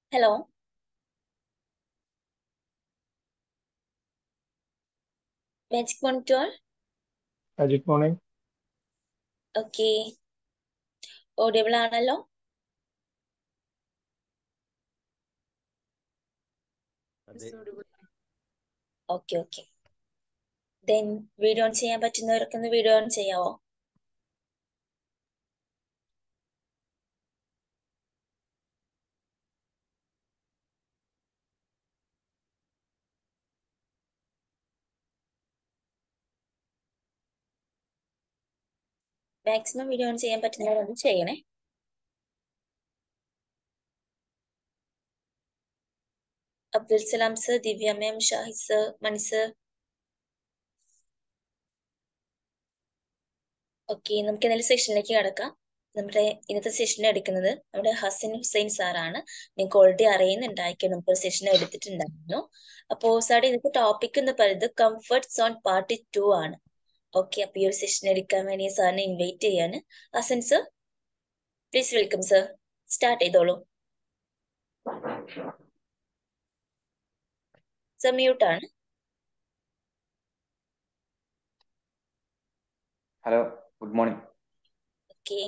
Hello. Magic Monitor. Magic morning. Okay. Audible ആണല്ലോ അതെ okay okay then video on ചെയ്യാൻ പറ്റുന്നവർക്കൊന്ന് വീഡിയോ ഓൺ ചെയ്യാവോ മാക്സിമം വീഡിയോ ഓൺ ചെയ്യാൻ പറ്റുന്നവരൊന്ന് ചെയ്യണേ Abdul Salam sir Divya ma'am Shahid sir Mani sir okay നമുക്ക് ഇന്നലെ സെഷനിലേക്ക് കടക്കാം നമ്മുടെ ഇന്നത്തെ സെഷൻ എടുക്കുന്നത് നമ്മുടെ ഹസൻ ഹുസൈൻ സാറാണ് നിങ്ങൾക്ക് ഓൾറെഡി അറിയുന്നുണ്ടായിരിക്കും നമുക്ക് ഒരു സെഷൻ എടുത്തിട്ടുണ്ടായിരുന്നു അപ്പോൾ സാറുടെ ഇന്നത്തെ ടോപ്പിക് എന്ന് പറയുന്നത് കംഫർട്ട് സോൺ പാർട്ട് ടു ആണ് ഓക്കെ അപ്പൊ ഈ ഒരു സെഷൻ എടുക്കാൻ വേണ്ടി സാറിനെ ഇൻവൈറ്റ് ചെയ്യാണ് Hasan sir please welcome sir start ചെയ്തോളൂ സർ മ്യൂട്ടാണ് hello good morning okay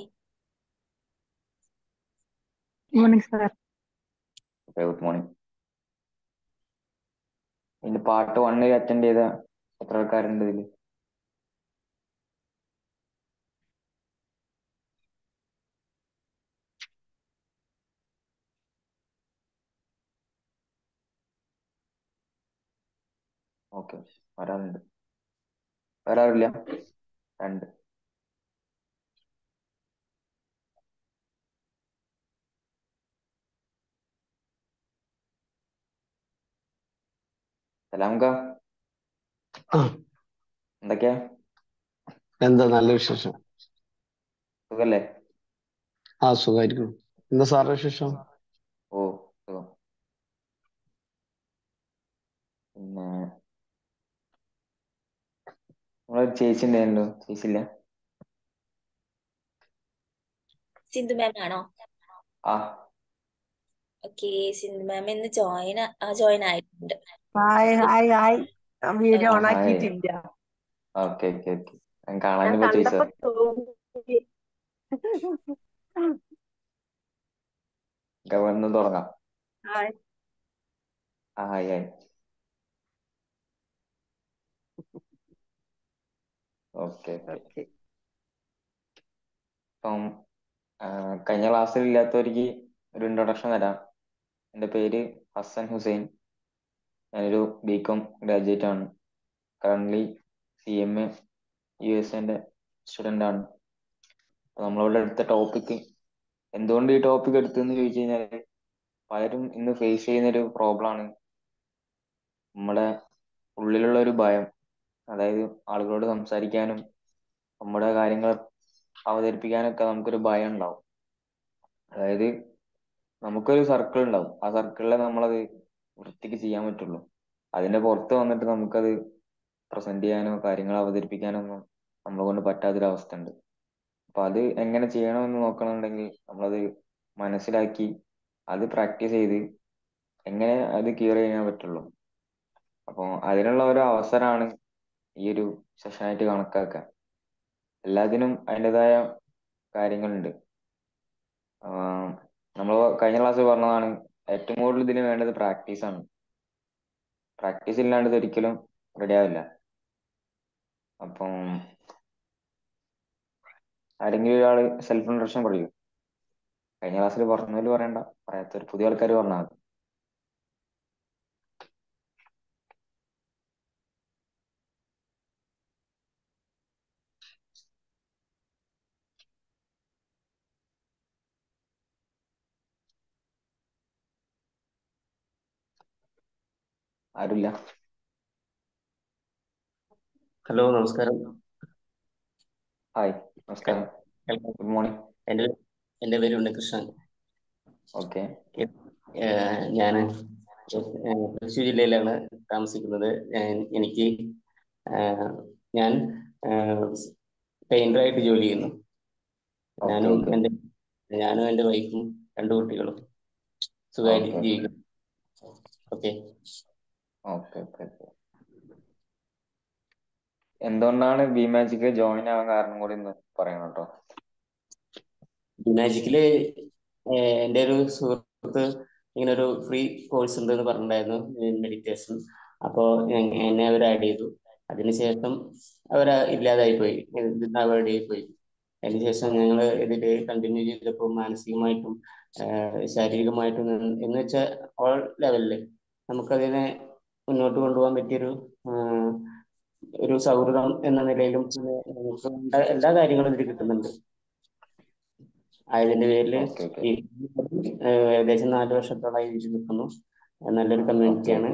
morning sir okay good morning ഇതിന്റെ പാർട്ട് വണ്ണിൽ അറ്റൻഡ് ചെയ്ത എത്ര ആൾക്കാരുണ്ട് ഇതിൽ ഓക്കെ ഒരാളുണ്ട് വേറെ ആരുമില്ല രണ്ട് സലാംക ആ എന്തൊക്കെയാ എന്താ നല്ല വിശേഷം സുഖല്ലേ ആ സുഖമായിരിക്കും എന്താ സാറിന്റെ വിശേഷം ഓ സുഖം പിന്നെ നമ്മളൊരു ചേച്ചി ഉണ്ടായിരുന്നല്ലോ ചേച്ചി ഇല്ല സിന്ധു മാം ആണോ ആ ഓക്കെ സിന്ധു മാം ഇന്ന് ജോയിൻ ജോയിൻ ആയിട്ടുണ്ട് hi hi hi video on hi ആക്കിയിട്ടില്ല ഓക്കെ ഓക്കെ ഓക്കെ ഞാൻ ഞാൻ കാണാനും പറ്റി കണ്ടപ്പോ സാർ തോന്നി ഗവർന്ന് തുടങ്ങാം ഹായ് ആ hi hi okay okay okay അപ്പം ആ, കഴിഞ്ഞ ക്ലാസ്സിൽ ഇല്ലാത്തവർക്ക് ഒരു ഇൻട്രൊഡക്ഷൻ തരാം എൻ്റെ പേര് ഹസൻ ഹുസൈൻ ഞാനൊരു ബി കോം ഗ്രാജുവേറ്റ് ആണ് currently C M A U S എൻ്റെ സ്റ്റുഡൻ്റ് ആണ് അപ്പൊ നമ്മളിവിടെ എടുത്ത ടോപ്പിക്ക് എന്തുകൊണ്ട് ഈ ടോപ്പിക് എടുത്തെന്ന് ചോദിച്ചു കഴിഞ്ഞാൽ പലരും ഇന്ന് ഫേസ് ചെയ്യുന്ന ഒരു പ്രോബ്ലമാണ് നമ്മുടെ ഉള്ളിലുള്ള ഒരു ഭയം അതായത് ആളുകളോട് സംസാരിക്കാനും നമ്മുടെ കാര്യങ്ങൾ അവതരിപ്പിക്കാനൊക്കെ നമുക്കൊരു ഭയം ഉണ്ടാവും അതായത് നമുക്കൊരു സർക്കിൾ ഉണ്ടാവും ആ സർക്കിളിലെ നമ്മളത് വൃത്തിക്ക് ചെയ്യാൻ പറ്റുള്ളൂ അതിന്റെ പുറത്ത് വന്നിട്ട് നമുക്കത് പ്രസന്റ് ചെയ്യാനോ കാര്യങ്ങൾ അവതരിപ്പിക്കാനോ ഒന്നും നമ്മളെ കൊണ്ട് പറ്റാത്തൊരവസ്ഥ ഉണ്ട് അപ്പൊ അത് എങ്ങനെ ചെയ്യണമെന്ന് നോക്കണമെന്നുണ്ടെങ്കിൽ നമ്മളത് മനസ്സിലാക്കി അത് പ്രാക്ടീസ് ചെയ്ത് എങ്ങനെ അത് ക്ലിയർ ചെയ്യാൻ പറ്റുള്ളൂ അപ്പോൾ അതിനുള്ള ഒരു അവസരമാണ് ഈ ഒരു സെഷനായിട്ട് കണക്കാക്കുക എല്ലാത്തിനും അതിൻ്റെതായ കാര്യങ്ങളുണ്ട് നമ്മൾ കഴിഞ്ഞ ക്ലാസ്സിൽ പറഞ്ഞതാണ് ഏറ്റവും കൂടുതൽ ഇതിന് വേണ്ടത് പ്രാക്ടീസ് ആണ് പ്രാക്ടീസ് ഇല്ലാണ്ട് ഇത് ഒരിക്കലും റെഡി ആവില്ല അപ്പം ആരെങ്കിലും ഒരാൾ സെൽഫ് ഇൻട്രൊഡക്ഷൻ പറയൂ കഴിഞ്ഞ ക്ലാസ്സിൽ പറഞ്ഞതിൽ പറയണ്ട പറയാത്തൊരു പുതിയ ആൾക്കാർ പറഞ്ഞാൽ മതി ആരുമില്ല ഹലോ നമസ്കാരം ഹായ് നമസ്കാരം കേൾക്കാം. ഗുഡ് മോർണിംഗ് എൻ്റെ എൻ്റെ പേര് ഉണ്ണികൃഷ്ണൻ ഓക്കെ ഞാൻ തൃശ്ശൂർ ജില്ലയിലാണ് താമസിക്കുന്നത് ഞാൻ- എനിക്ക് ഏഹ്, ഞാൻ പെയിന്ററായിട്ട് ജോലി ചെയ്യുന്നു ഓക്കെ ഞാനും ഓക്കെ എൻ്റെ ഞാനും എൻ്റെ വൈഫും രണ്ട് കുട്ടികളും സുഖമായിട്ട് ഓക്കെ ജീവിക്കുന്നു ഓക്കെ ഓക്കെ ഓക്കെ ഓക്കെ എന്തുകൊണ്ടാണ് ബി മാജിക്ക് ജോയിൻ ആവാൻ കാരണം കൂടി ഒന്ന് പറയണം കേട്ടോ മാജിക്കില് എൻ്റെ ഒരു സുഹൃത്ത് ഇങ്ങനെ ഒരു ഫ്രീ കോഴ്സ് ഉണ്ടെന്ന് പറഞ്ഞിട്ടുണ്ടായിരുന്നു മെഡിറ്റേഷൻ അപ്പോൾ എന്നെ അവർ ആഡ് ചെയ്തു അതിനുശേഷം അവർ ഇല്ലാതായി പോയി അവരുടെ പോയി അതിനുശേഷം ഞങ്ങൾ ഇതിൽ കണ്ടിന്യൂ ചെയ്തപ്പോൾ മാനസികമായിട്ടും ആഹ് ശാരീരികമായിട്ടും എന്ന് എന്ന് വെച്ചാൽ ഓൾ ലെവലിൽ നമുക്കതിനെ മുന്നോട്ട് കൊണ്ടുപോകാൻ പറ്റിയൊരു ആഹ് ഒരു സൗഹൃദം എന്ന നിലയിലും പിന്നെ നമുക്ക് വേണ്ട എല്ലാ കാര്യങ്ങളും ഇതിൽ കിട്ടുന്നുണ്ട് ആയതിന്റെ പേരിൽ ഓക്കെ ഓക്കെ ഈ ഏഹ് ഏകദേശം നാല് വർഷത്തോളമായി ഇതിൽ നിൽക്കുന്നു നല്ലൊരു ഓക്കെ കമ്മ്യൂണിറ്റിയാണ്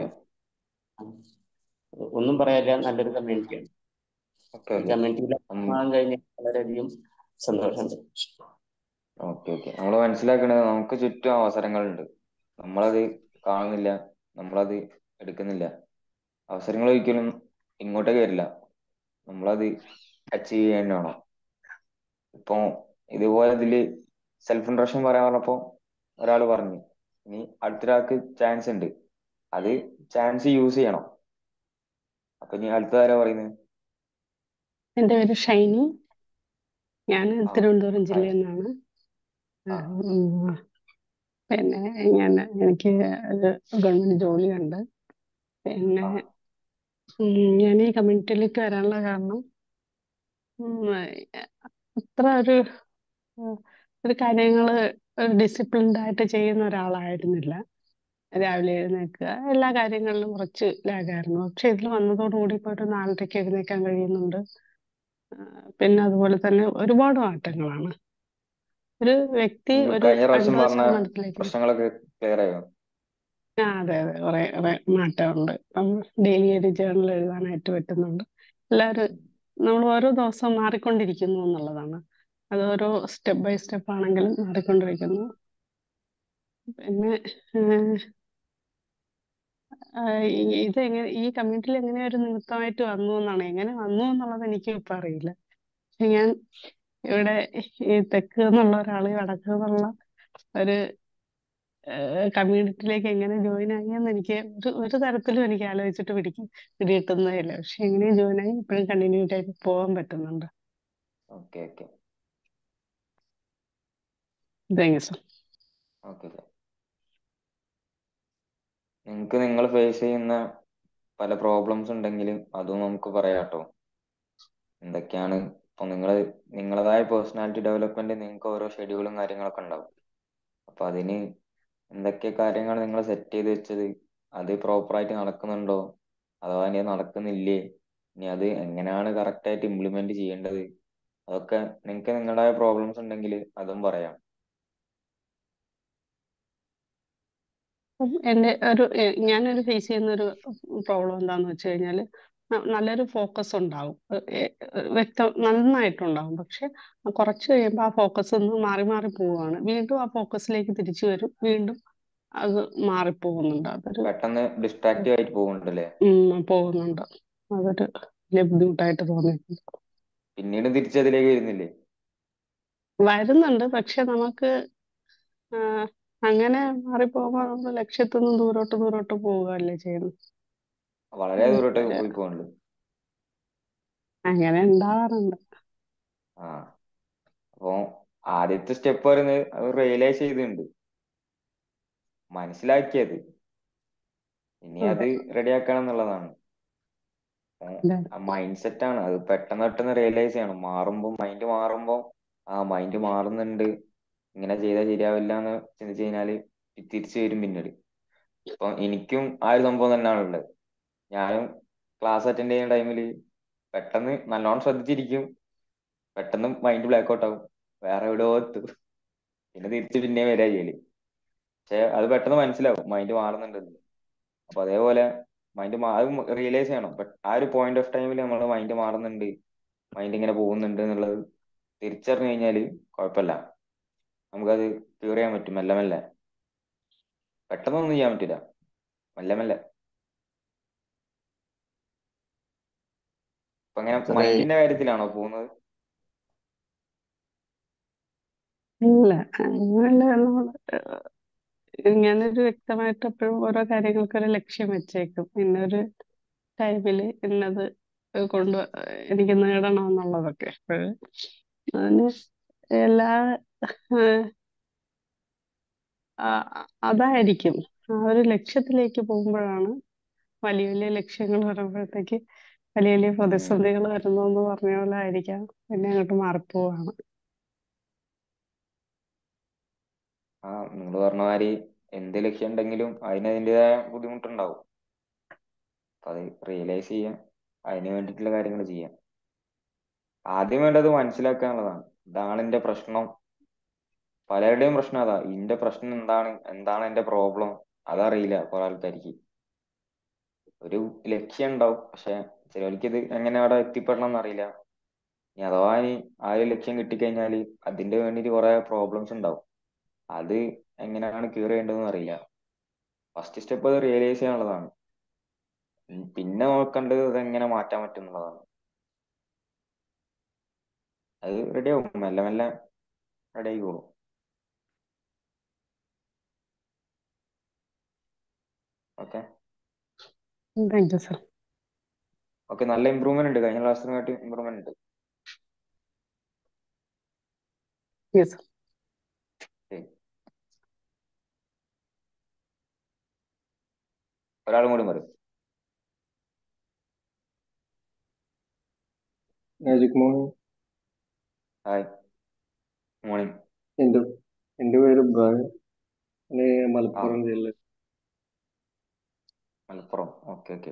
ഓക്കെ ഒന്നും പറയാനില്ല നല്ലൊരു കമ്മ്യൂണിറ്റിയാണ് ഓക്കെ ഈ ഓക്കെ കമ്മ്യൂണിറ്റിയിൽ ആകാൻ കഴിഞ്ഞ വളരെയധികം സന്തോഷമുണ്ട് ഓക്കെ ഓക്കെ നമ്മൾ മനസ്സിലാക്കുന്നത് നമുക്ക് ചുറ്റും അവസരങ്ങളുണ്ട് നമ്മളത് കാണുന്നില്ല നമ്മളത് എടുക്കുന്നില്ല അവസരങ്ങൾ ഒരിക്കലും ഇങ്ങോട്ടേക്ക് വരില്ല നമ്മളത് അച്ചീവ് ചെയ്യാൻ വേണം ഇപ്പൊ ഇതുപോലെ ഇതില് സെൽഫ് ഇൻട്രഷൻ പറയാൻ പറഞ്ഞപ്പോ ഒരാൾ പറഞ്ഞു ഇനി അടുത്തൊരാൾക്ക് ചാൻസ് ഉണ്ട് അത് ചാൻസ് യൂസ് ചെയ്യണം അപ്പൊ ഇനി അടുത്തതാരാ പറയുന്നത് എൻ്റെ പേര് ഷൈനി ഞാൻ ആ തിരുവനന്തപുരം ഹായ് ജില്ലയിൽ നിന്നാണ് ആ ഉം, പിന്നെ ഞാൻ എനിക്ക് ഒരു ഗവൺമെന്റ് ജോലിയുണ്ട് പിന്നെ ആ ഉം, ഞാൻ ഈ കമ്മ്യൂണിറ്റിയിലേക്ക് വരാനുള്ള കാരണം ഉം, അത്ര ഒരു ഉം, ഒരു കാര്യങ്ങൾ ഡിസിപ്ലിൻഡ് ആയിട്ട് ചെയ്യുന്ന ഒരാളായിരുന്നില്ല രാവിലെ എഴുന്നേൽക്കുക എല്ലാ കാര്യങ്ങളിലും കുറച്ച് ലാഗായിരുന്നു പക്ഷെ ഇതിൽ വന്നതോടുകൂടി ഇപ്പോൾ ഒരു നാലരയ്ക്ക് എഴുന്നേൽക്കാൻ കഴിയുന്നുണ്ട് ആ, പിന്നെ അതുപോലെ തന്നെ ഒരുപാട് മാറ്റങ്ങളാണ് ഒരു വ്യക്തി നിങ്ങൾ ഒരു കഴിഞ്ഞ പ്രാവശ്യം അൻപത് പറഞ്ഞ ശതമാനത്തിലേക്ക് പ്രശ്നങ്ങളൊക്കെ ക്ലിയർ ആയോ ആ അതെ അതെ കുറെ കുറെ മാറ്റമുണ്ട് ഇപ്പം ഡെയിലി ഒരു ജേർണൽ എഴുതാനായിട്ട് പറ്റുന്നുണ്ട് എല്ലാവരും നമ്മൾ ഓരോ ദിവസവും മാറിക്കൊണ്ടിരിക്കുന്നു എന്നുള്ളതാണ് അത് ഓരോ സ്റ്റെപ്പ് ബൈ സ്റ്റെപ്പ് ആണെങ്കിലും മാറിക്കൊണ്ടിരിക്കുന്നു പിന്നെ ഏഹ്, ആ, ഈ- ഇത് എങ്ങനെ ഈ കമ്മ്യൂണിറ്റിയിൽ എങ്ങനെ ഒരു നിമിത്തമായിട്ട് വന്നു എന്നാണ് എങ്ങനെ വന്നു എന്നുള്ളത് എനിക്ക് ഇപ്പം അറിയില്ല പക്ഷെ ഞാൻ ഇവിടെ ഈ തെക്ക് എന്നുള്ള ഒരാള് വടക്ക് എന്നുള്ള ഒരു കമ്മ്യൂണിറ്റിയിലേക്ക് എങ്ങനെ ജോയിൻ ആയി എന്ന് എനിക്ക് ഒരു ഒരു തരത്തിലും എനിക്ക് ആലോചിച്ചിട്ട് പിടിക്കും പിടികിട്ടുന്നേ ഇല്ല പക്ഷെ എങ്ങനെയും ജോയിൻ ആയി ഇപ്പോഴും കണ്ടിന്യൂ ആയിട്ട് പോകാൻ പറ്റുന്നുണ്ട് okay okay thank you sir okay okay നിങ്ങൾക്ക് നിങ്ങൾ ഫേസ് ചെയ്യുന്ന പല പ്രോബ്ലംസ് ഉണ്ടെങ്കിലും അതും നമുക്ക് പറയാം കേട്ടോ എന്തൊക്കെയാണ് ഇപ്പൊ നിങ്ങൾ നിങ്ങളതായ പേഴ്സണാലിറ്റി ഡെവലപ്മെന്റ് നിങ്ങൾക്ക് ഓരോ ഷെഡ്യൂളും കാര്യങ്ങളൊക്കെ ഉണ്ടാവും അപ്പൊ അതിന് എന്തൊക്കെ കാര്യങ്ങൾ നിങ്ങൾ സെറ്റ് ചെയ്ത് വെച്ചത് അത് പ്രോപ്പറായിട്ട് നടക്കുന്നുണ്ടോ അഥവാ ഇനി അത് നടക്കുന്നില്ലേ ഇനി അത് എങ്ങനെയാണ് correct ആയിട്ട് ഇംപ്ലിമെന്റ് ചെയ്യേണ്ടത് അതൊക്കെ നിങ്ങൾക്ക് നിങ്ങളുടേതായ പ്രോബ്ലംസ് ഉണ്ടെങ്കിൽ അതും പറയാം അപ്പം എൻ്റെ ഒരു എ- ഞാനൊരു ഫേസ് ചെയ്യുന്ന ഒരു പ്രോബ്ലം എന്താന്ന് വെച്ച് കഴിഞ്ഞാൽ നല്ലൊരു ഫോക്കസ് ഉണ്ടാവും എ- എ- വ്യക്തം നന്നായിട്ടുണ്ടാവും പക്ഷെ കുറച്ച് കഴിയുമ്പോൾ ആ ഫോക്കസ് ഒന്ന് മാറി മാറി പോവുകയാണ് വീണ്ടും ആ ഫോക്കസിലേക്ക് തിരിച്ചു വരും വീണ്ടും അത് മാറിപ്പോകുന്നുണ്ട് അതൊരു പെട്ടെന്ന് ഡിസ്ട്രാക്റ്റീവ് ആയിട്ട് പോകുന്നുണ്ടല്ലേ ഉം, പോകുന്നുണ്ട് അതൊരു വലിയ ബുദ്ധിമുട്ടായിട്ട് തോന്നിയിട്ടുണ്ട് പിന്നീട് തിരിച്ചതിലേക്ക് വരുന്നില്ലേ വരുന്നുണ്ട് പക്ഷെ നമുക്ക് ആ, അങ്ങനെ മാറിപ്പോകുമ്പോൾ നമ്മൾ ലക്ഷ്യത്തിൽ നിന്ന് ദൂരോട്ട് ദൂരോട്ട് പോവുകയല്ലേ ചെയ്യുന്നത് വളരെ ഉം, ദൂരോട്ടേക്ക് ഒരു- പോയി പോകുന്നുണ്ട് അങ്ങനെ ഉണ്ടാവാറുണ്ട് ആ അപ്പൊ ആദ്യത്തെ സ്റ്റെപ്പ് പറയുന്നത് അത് റിയലൈസ് ചെയ്തിട്ടുണ്ട് മനസ്സിലാക്കിയത് ഇനി അത് അതെ റെഡിയാക്കണം എന്നുള്ളതാണ് അതെ മൈൻഡ് സെറ്റ് ആണ് അത് പെട്ടെന്ന് പെട്ടെന്ന് റിയലൈസ് ചെയ്യണം മാറുമ്പോ മൈൻഡ് മാറുമ്പോ ആ മൈൻഡ് മാറുന്നുണ്ട് ഇങ്ങനെ ചെയ്താൽ ശരിയാവില്ല എന്ന് ചിന്തിച്ചു കഴിഞ്ഞാല് തിരിച്ചു വരും പിന്നീട് ഇപ്പൊ എനിക്കും ആ ഒരു സംഭവം തന്നെയാണ് ഉള്ളത് ഞാനും ക്ലാസ് അറ്റൻഡ് ചെയ്യുന്ന ടൈമിൽ പെട്ടെന്ന് നല്ലോണം ശ്രദ്ധിച്ചിരിക്കും പെട്ടെന്ന് മൈൻഡ് ബ്ലാക്ക് ഔട്ട് ആവും വേറെ എവിടെയോ എത്തും പിന്നെ തിരിച്ച് പിന്നെ വരിക ചെയ്യല് പക്ഷെ അത് പെട്ടെന്ന് മനസ്സിലാവും മൈൻഡ് മാറുന്നുണ്ടെന്ന് അപ്പൊ അതേപോലെ മൈൻഡ് അത് റിയലൈസ് ചെയ്യണം ബട്ട് ആ ഒരു പോയിന്റ് ഓഫ് ടൈമിൽ നമ്മുടെ മൈൻഡ് മാറുന്നുണ്ട് മൈൻഡ് ഇങ്ങനെ പോകുന്നുണ്ട് എന്നുള്ളത് തിരിച്ചറിഞ്ഞു കഴിഞ്ഞാല് കുഴപ്പമില്ല നമുക്കത് ക്യൂർ ചെയ്യാൻ പറ്റും മെല്ലെ മെല്ലെ പെട്ടെന്നൊന്നും ചെയ്യാൻ പറ്റില്ല മെല്ലെ മെല്ലെ അപ്പൊ അങ്ങനെ അതെ. മൈൻഡിന്റെ കാര്യത്തിലാണോ പോകുന്നത് ഇല്ല അങ്ങനെയല്ല നമ്മള് ഞാനൊരു വ്യക്തമായിട്ട് എപ്പോഴും ഓരോ കാര്യങ്ങൾക്ക് ഒരു ലക്ഷ്യം വെച്ചേക്കും ഇന്നൊരു ടൈമില് ഇന്നത് കൊണ്ട് എനിക്ക് നേടണം എന്നുള്ളതൊക്കെ അപ്പോഴ് അതിന് എല്ലാ ഏഹ്, ആ, അതായിരിക്കും ആ ഒരു ലക്ഷ്യത്തിലേക്ക് പോകുമ്പോഴാണ് വലിയ വലിയ ലക്ഷ്യങ്ങൾ വരുമ്പോഴത്തേക്ക് വലിയ വലിയ ഉം. പ്രതിസന്ധികൾ വരുന്നു എന്ന് പറഞ്ഞ പോലെ ആയിരിക്കാം പിന്നെ അങ്ങോട്ട് മാറിപ്പോവാണ് ആ നിങ്ങൾ പറഞ്ഞ മാതിരി എന്ത് ലക്ഷ്യം ഉണ്ടെങ്കിലും അതിന് അതിൻ്റെതായ ബുദ്ധിമുട്ടുണ്ടാവും അപ്പൊ അത് റിയലൈസ് ചെയ്യാം അതിന് വേണ്ടിയിട്ടുള്ള കാര്യങ്ങൾ ചെയ്യാം ആദ്യം വേണ്ടത് മനസ്സിലാക്കുക എന്നുള്ളതാണ് ഇതാണ് എന്റെ പ്രശ്നം പലരുടെയും പ്രശ്നം അതാ ഇന്റെ പ്രശ്നം എന്താണ് എന്താണ് എന്റെ പ്രോബ്ലം അതറിയില്ല കുറെ ആൾക്കാർക്ക് ഒരു ലക്ഷ്യം ഉണ്ടാവും പക്ഷെ ചിലർക്ക് ഇത് എങ്ങനെ അവിടെ എത്തിപ്പെടണം എന്നറിയില്ല ഇനി അഥവാ ഇനി ആ ഒരു ലക്ഷ്യം കിട്ടിക്കഴിഞ്ഞാല് അതിന്റെ വേണ്ടിയിട്ട് കുറെ പ്രോബ്ലംസ് ഉണ്ടാവും അത് എങ്ങനെയാണ് ക്യൂർ ചെയ്യേണ്ടതെന്ന് അറിയില്ല ഫസ്റ്റ് സ്റ്റെപ്പ് അത് റിയലൈസ് ചെയ്യാനുള്ളതാണ് ഉം പിന്നെ നോക്കേണ്ടത് അത് എങ്ങനെ മാറ്റാൻ പറ്റും എന്നുള്ളതാണ് അത് റെഡി ആവും മെല്ലെ മെല്ലെ റെഡി ആയിക്കോളും okay thank you sir okay നല്ല ഇമ്പ്രൂവ്മെന്റ് ഉണ്ട് കഴിഞ്ഞ ക്ലാസ്സിനെക്കാട്ടി ഇമ്പ്രൂവ്മെന്റ് ഉണ്ട് യെസ് ശരി ഒരാളും കൂടി പറയും മാജിക് മോർണിംഗ് ഹായ് മോർണിംഗ് എൻ്റെ എൻ്റെ പേര് ബ്രയൻ ഞാൻ ആ മലപ്പുറം ജില്ല മലപ്പുറം ഓക്കെ ഓക്കെ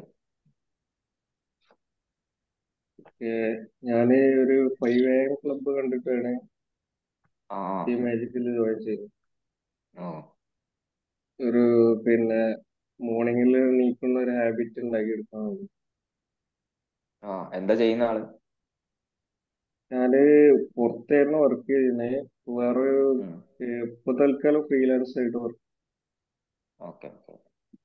ഞാൻ ഒരു ഫൈവ് എ എം ക്ലബ്ബ് കണ്ടിട്ടാണ് ആ ആ ഈ മാജിക്കിൽ ജോയിൻ ചെയ്തത് ഓ ഒരു പിന്നെ മോർണിംഗിൽ നീക്കുന്ന ഒരു ഹാബിറ്റ് ഉണ്ടാക്കിയെടുക്കാൻ വേണ്ടി ആ എന്താ ചെയ്യുന്ന ആള് ഞാന് പുറത്തായിരുന്നു വർക്ക് ചെയ്യുന്നത് വേറെ ഉം ഇപ്പൊ തൽക്കാലം ഫ്രീലാൻസ് ആയിട്ട് വർക്ക് ഓക്കെ ഓക്കെ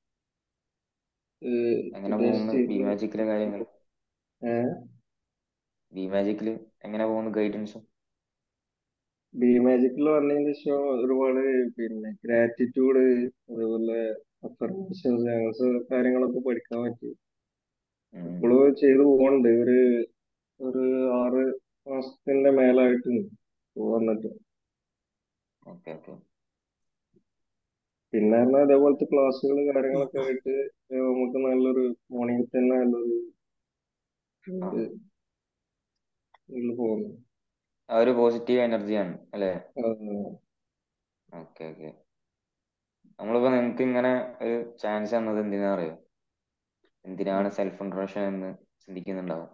എങ്ങനെ ഇതേ പോകുന്നു ബി സ്റ്റേറ്റ് മാജിക്കിലെ കാര്യങ്ങൾ ഏഹ് ബി മാജിക്കിൽ എങ്ങനെ പോകുന്നു ഗൈഡൻസും ബി മാജിക്കിൽ വന്നതിന് ശേഷം ഒരുപാട് പിന്നെ ഗ്രാറ്റിറ്റ്യൂഡ് അതുപോലെ അഫർമേഷൻസ് അങ്ങനത്തെ കാര്യങ്ങളൊക്കെ പഠിക്കാൻ പറ്റി ഉം ഇപ്പോഴും ചെയ്തു പോകുന്നുണ്ട് ഒരു ഒരു ആറ് മാസത്തിന്റെ മേലായിട്ടുണ്ട് വന്നിട്ട് ഓക്കെ ഓക്കെ പിന്നെ പറഞ്ഞാൽ അതേപോലത്തെ ക്ലാസ്സുകൾ കാര്യങ്ങളൊക്കെ ആയിട്ട് നമുക്ക് നല്ലൊരു മോർണിംഗ് തന്നെ നല്ലൊരു ആ ഇത് ഇതിൽ പോകുന്നു ആ ഒരു പോസിറ്റീവ് എനർജിയാണ് അല്ലേ ആഹ് ഓക്കെ ഓക്കെ നമ്മളിപ്പോ നിങ്ങക്ക് ഇങ്ങനെ ഒരു ചാൻസ് തന്നത് എന്തിനാ അറിയോ എന്തിനാണ് സെൽഫ് ഇൻട്രൊഡക്ഷൻ എന്ന് ചിന്തിക്കുന്നുണ്ടാവും